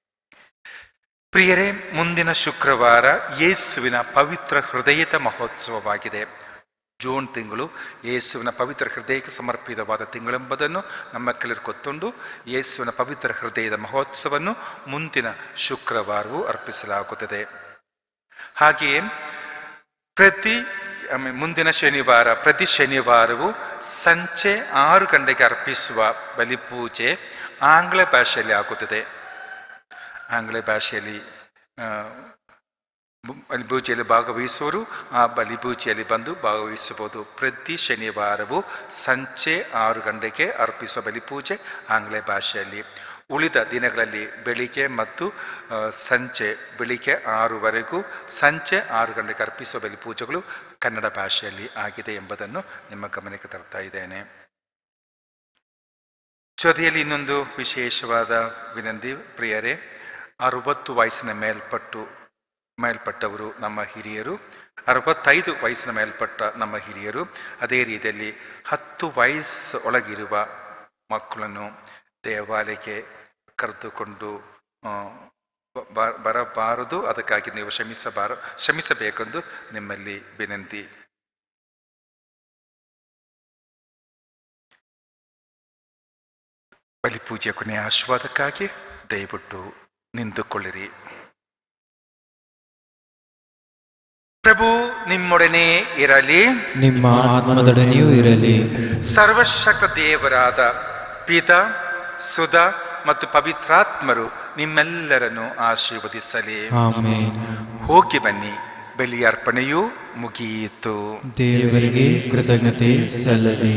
ಪ್ರಿಯರೇ ಮುಂದಿನ ಶುಕ್ರವಾರ ಯೇಸುವಿನ ಪವಿತ್ರ ಹೃದಯದ ಮಹೋತ್ಸವವಾಗಿದೆ ಜೂನ್ ತಿಂಗಳು ಯೇಸುವಿನ ಪವಿತ್ರ ಹೃದಯಕ್ಕೆ ಸಮರ್ಪಿತವಾದ ತಿಂಗಳೆಂಬುದನ್ನು ನಮ್ಮ ಕೆಲವರು ಗೊತ್ತುಂಡು ಯೇಸುವಿನ ಪವಿತ್ರ ಹೃದಯದ ಮಹೋತ್ಸವವನ್ನು ಮುಂದಿನ ಶುಕ್ರವಾರವೂ ಅರ್ಪಿಸಲಾಗುತ್ತದೆ ಹಾಗೆಯೇ ಪ್ರತಿ ಆಮೇಲೆ ಮುಂದಿನ ಶನಿವಾರ ಪ್ರತಿ ಶನಿವಾರವೂ ಸಂಜೆ ಆರು ಗಂಟೆಗೆ ಅರ್ಪಿಸುವ ಬಲಿಪೂಜೆ ಆಂಗ್ಲ ಭಾಷೆಯಲ್ಲಿ ಆಗುತ್ತದೆ ಆಂಗ್ಲ ಭಾಷೆಯಲ್ಲಿ ಆ, ಬು- ಬಲಿಪೂಜೆಯಲ್ಲಿ ಭಾಗವಹಿಸುವವರು ಆ ಬಲಿಪೂಜೆಯಲ್ಲಿ ಬಂದು ಭಾಗವಹಿಸಬಹುದು ಪ್ರತಿ ಶನಿವಾರವೂ ಸಂಜೆ ಆರು ಗಂಟೆಗೆ ಅರ್ಪಿಸುವ ಬಲಿಪೂಜೆ ಆಂಗ್ಲ ಭಾಷೆಯಲ್ಲಿ ಉಳಿದ ದಿನಗಳಲ್ಲಿ ಬೆಳಿಗ್ಗೆ ಮತ್ತು ಆ, ಸಂಜೆ ಬೆಳಿಗ್ಗೆ ಆರುವರೆಗೂ ಸಂಜೆ ಆರು ಗಂಟೆಗೆ ಅರ್ಪಿಸುವ ಬಲಿಪೂಜೆಗಳು ಕನ್ನಡ ಭಾಷೆಯಲ್ಲಿ ಆಗಿದೆ ಎಂಬುದನ್ನು ನಿಮ್ಮ ಗಮನಕ್ಕೆ ತರ್ತಾ ಇದ್ದೇನೆ ಜೊತೆಯಲ್ಲಿ ಇನ್ನೊಂದು ವಿಶೇಷವಾದ ವಿನಂತಿ ಪ್ರಿಯರೇ ಅರವತ್ತು ವಯಸ್ಸಿನ ಮೇಲ್ಪಟ್ಟು ಮೇಲ್ಪಟ್ಟವರು ನಮ್ಮ ಹಿರಿಯರು ಅರವತ್ತೈದು ವಯಸ್ಸಿನ ಮೇಲ್ಪಟ್ಟ ನಮ್ಮ ಹಿರಿಯರು ಅದೇ ರೀತಿಯಲ್ಲಿ ಹತ್ತು ವಯಸ್ಸು ಒಳಗಿರುವ ಮಕ್ಕಳನ್ನು ದೇವಾಲಯಕ್ಕೆ ಕರೆದುಕೊಂಡು ಆ, ಬ- ಬ- ಬರಬಾರದು ಅದಕ್ಕಾಗಿ ನೀವು ಶ್ರಮಿಸಬಾರ ಶ್ರಮಿಸಬೇಕೆಂದು ನಿಮ್ಮಲ್ಲಿ ವಿನಂತಿ ಬಲಿಪೂಜೆಯ ಕೊನೆಯ ಆಶೀರ್ವಾದಕ್ಕಾಗಿ ದಯವಿಟ್ಟು ನಿಂತುಕೊಳ್ಳಿರಿ ಪ್ರಭು ನಿಮ್ಮೊಡನೆ ಇರಲಿ ನಿಮ್ಮ ಆತ್ಮದೊಡನೆಯೂ ಇರಲಿ ಸರ್ವಶಕ್ತ ದೇವರಾದ ಪಿತ ಸುಧ ಮತ್ತು ಪವಿತ್ರಾತ್ಮರು ನಿಮ್ಮೆಲ್ಲರನ್ನು ಆಶೀರ್ವದಿಸಲಿ ಆಮೇನ್ ಹೋಗಿ ಬನ್ನಿ ಬಲಿಯರ್ಪಣೆಯೂ ಮುಗಿಯಿತು ದೇವರಿಗೆ ಕೃತಜ್ಞತೆ ಸಲ್ಲಲಿ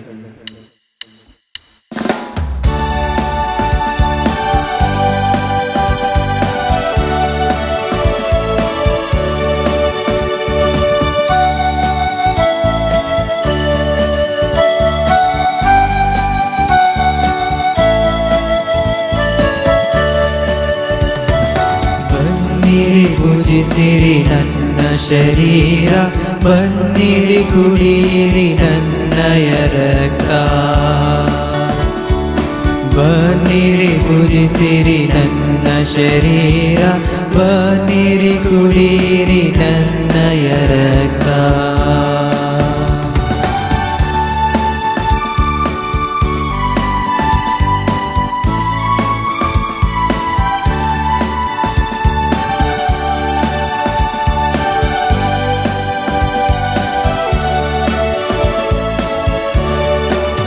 ಬನ್ನಿರಿ ಪೂಜಿಸಿರಿ ನನ್ನ ಶರೀರ ಬನ್ನಿರಿ ಕುಡಿಯಿರಿ ನನ್ನಯ ರಕ್ತ ಬನ್ನಿರಿ ಪೂಜಿಸಿರಿ ನನ್ನ ಶರೀರ ಬನ್ನಿರಿ ಕುಡಿಯಿರಿ ನನ್ನಯ ರಕ್ತ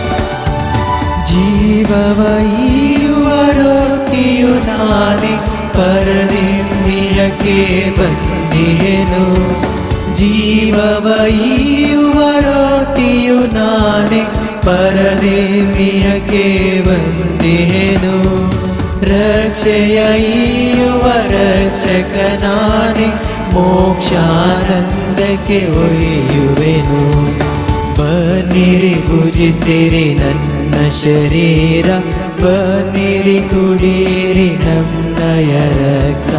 ಜೀವವ ಈಯುವ ರೊಟ್ಟಿಯು ನಾನೇ ಪರದಿಮ್ಮಿರಕ್ಕೆ ಬಂದಿಹೆನು ಜೀವವ ಈಯುವ ರೊಟ್ಟಿಯು ನಾನೇ ಪರದಿಮ್ಮಿರಕ್ಕೆ ಬಂದಿಹೆನು ರಕ್ಷೆಯ ಈಯುವ ರಕ್ಷಕ ನಾನೇ ಮೋಕ್ಷಾನಂದಕ್ಕೆ ಒಯ್ಯುವೆನು ಬನ್ನಿರಿ ಪೂಜಿಸಿರಿ ನನ್ನ ಶರೀರ ಬನ್ನಿರಿ ಕುಡೀರಿ ನನ್ನಯ ರಕ್ತ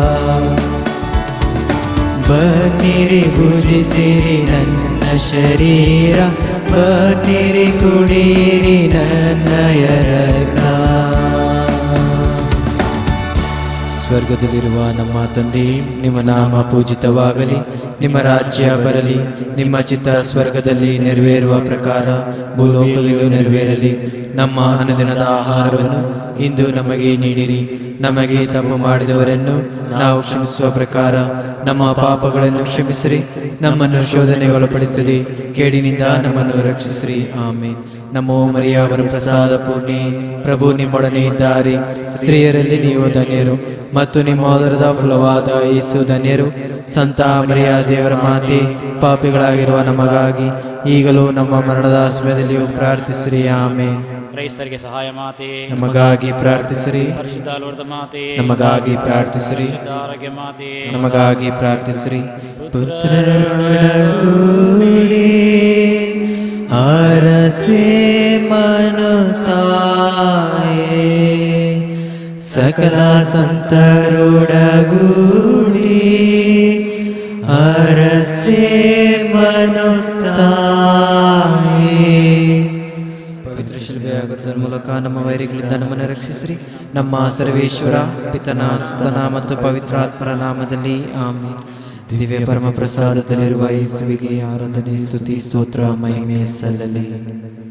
ಬನ್ನಿರಿ ಪೂಜಿಸಿರಿ ನನ್ನ ಶರೀರ ಬನ್ನಿರಿ ಕುಡೀರಿ ನನ್ನಯ ರಕ್ತ ಸ್ವರ್ಗದಲ್ಲಿರುವ ನಮ್ಮ ತಂದೆ ನಿಮ್ಮ ನಾಮ ಪೂಜಿತವಾಗಲಿ ನಿಮ್ಮ ರಾಜ್ಯ ಬರಲಿ ನಿಮ್ಮ ಚಿತ್ತ ಸ್ವರ್ಗದಲ್ಲಿ ನೆರವೇರುವ ಪ್ರಕಾರ ಭೂಲೋಕದಲ್ಲೂ ನೆರವೇರಲಿ ನಮ್ಮ ಅನುದಿನದ ಆಹಾರವನ್ನು ಇಂದು ನಮಗೆ ನೀಡಿರಿ ನಮಗೆ ತಪ್ಪು ಮಾಡಿದವರನ್ನು ನಾವು ಕ್ಷಮಿಸುವ ಪ್ರಕಾರ ನಮ್ಮ ಪಾಪಗಳನ್ನು ಕ್ಷಮಿಸಿರಿ ನಮ್ಮನ್ನು ಶೋಧನೆಗೆ ಒಳಪಡಿಸಿರಿ ಕೇಡಿನಿಂದ ನಮ್ಮನ್ನು ರಕ್ಷಿಸಿರಿ ಆಮೇನ್ ನಮೋ ಮರಿಯವರ ಪ್ರಸಾದ ಪೂರ್ಣಿ ಪ್ರಭು ನಿಮ್ಮೊಡನೆ ಇದ್ದಾರೆ ಸ್ತ್ರೀಯರಲ್ಲಿ ನೀವು ಧನ್ಯರು ಮತ್ತು ನಿಮ್ಮ ಆದರದ ಫಲವಾದ ಯೇಸು ಧನ್ಯರು ಸಂತ ಮರಿಯ ದೇವರ ಮಾತೆ ಪಾಪಿಗಳಾಗಿರುವ ನಮಗಾಗಿ ಈಗಲೂ ನಮ್ಮ ಮರಣದ ಸಮಯದಲ್ಲಿಯೂ ಪ್ರಾರ್ಥಿಸಿರಿ ಆಮೇನ್ ಕ್ರೈಸ್ತರಿಗೆ ಸಹಾಯ ಮಾತೆ ನಮಗಾಗಿ ಪ್ರಾರ್ಥಿಸಿರಿ ಪರಿಶುದ್ಧ ಲೋರ್ದ ಮಾತೆ ನಮಗಾಗಿ ಪ್ರಾರ್ಥಿಸಿರಿ ಪರಿಶುದ್ಧ ಆರೋಗ್ಯ ಮಾತೆ ನಮಗಾಗಿ ಪ್ರಾರ್ಥಿಸಿರಿ ಪುತ್ರರೊಳಗೂಡಿ ಅರಸೆ ಮನುತಾಯೇ ಸಕಲ ಸಂತರೊಡಗೂಡಿ ಅರಸೆ ಮನುತಾಯೇ ಪವಿತ್ರ ಶಿಲ್ಬೆಯಾಗುವುದರ ಮೂಲಕ ನಮ್ಮ ವೈರಿಗಳಿಂದ ನಮ್ಮನ್ನು ರಕ್ಷಿಸಿರಿ ನಮ್ಮ ಸರ್ವೇಶ್ವರ ಪಿತನ ಸುತನ ಮತ್ತು ಪವಿತ್ರಾತ್ಮರ ನಾಮದಲ್ಲಿ ಆಮೇನ್ ದಿವ್ಯ ಪರಮ ಪ್ರಸಾದದಲ್ಲಿರುವ ಯೇಸುವಿಗೆ ಆರಾಧನೆ ಸ್ತುತಿ ಸ್ತೋತ್ರ ಮಹಿಮೆ ಸಲ್ಲಲಿ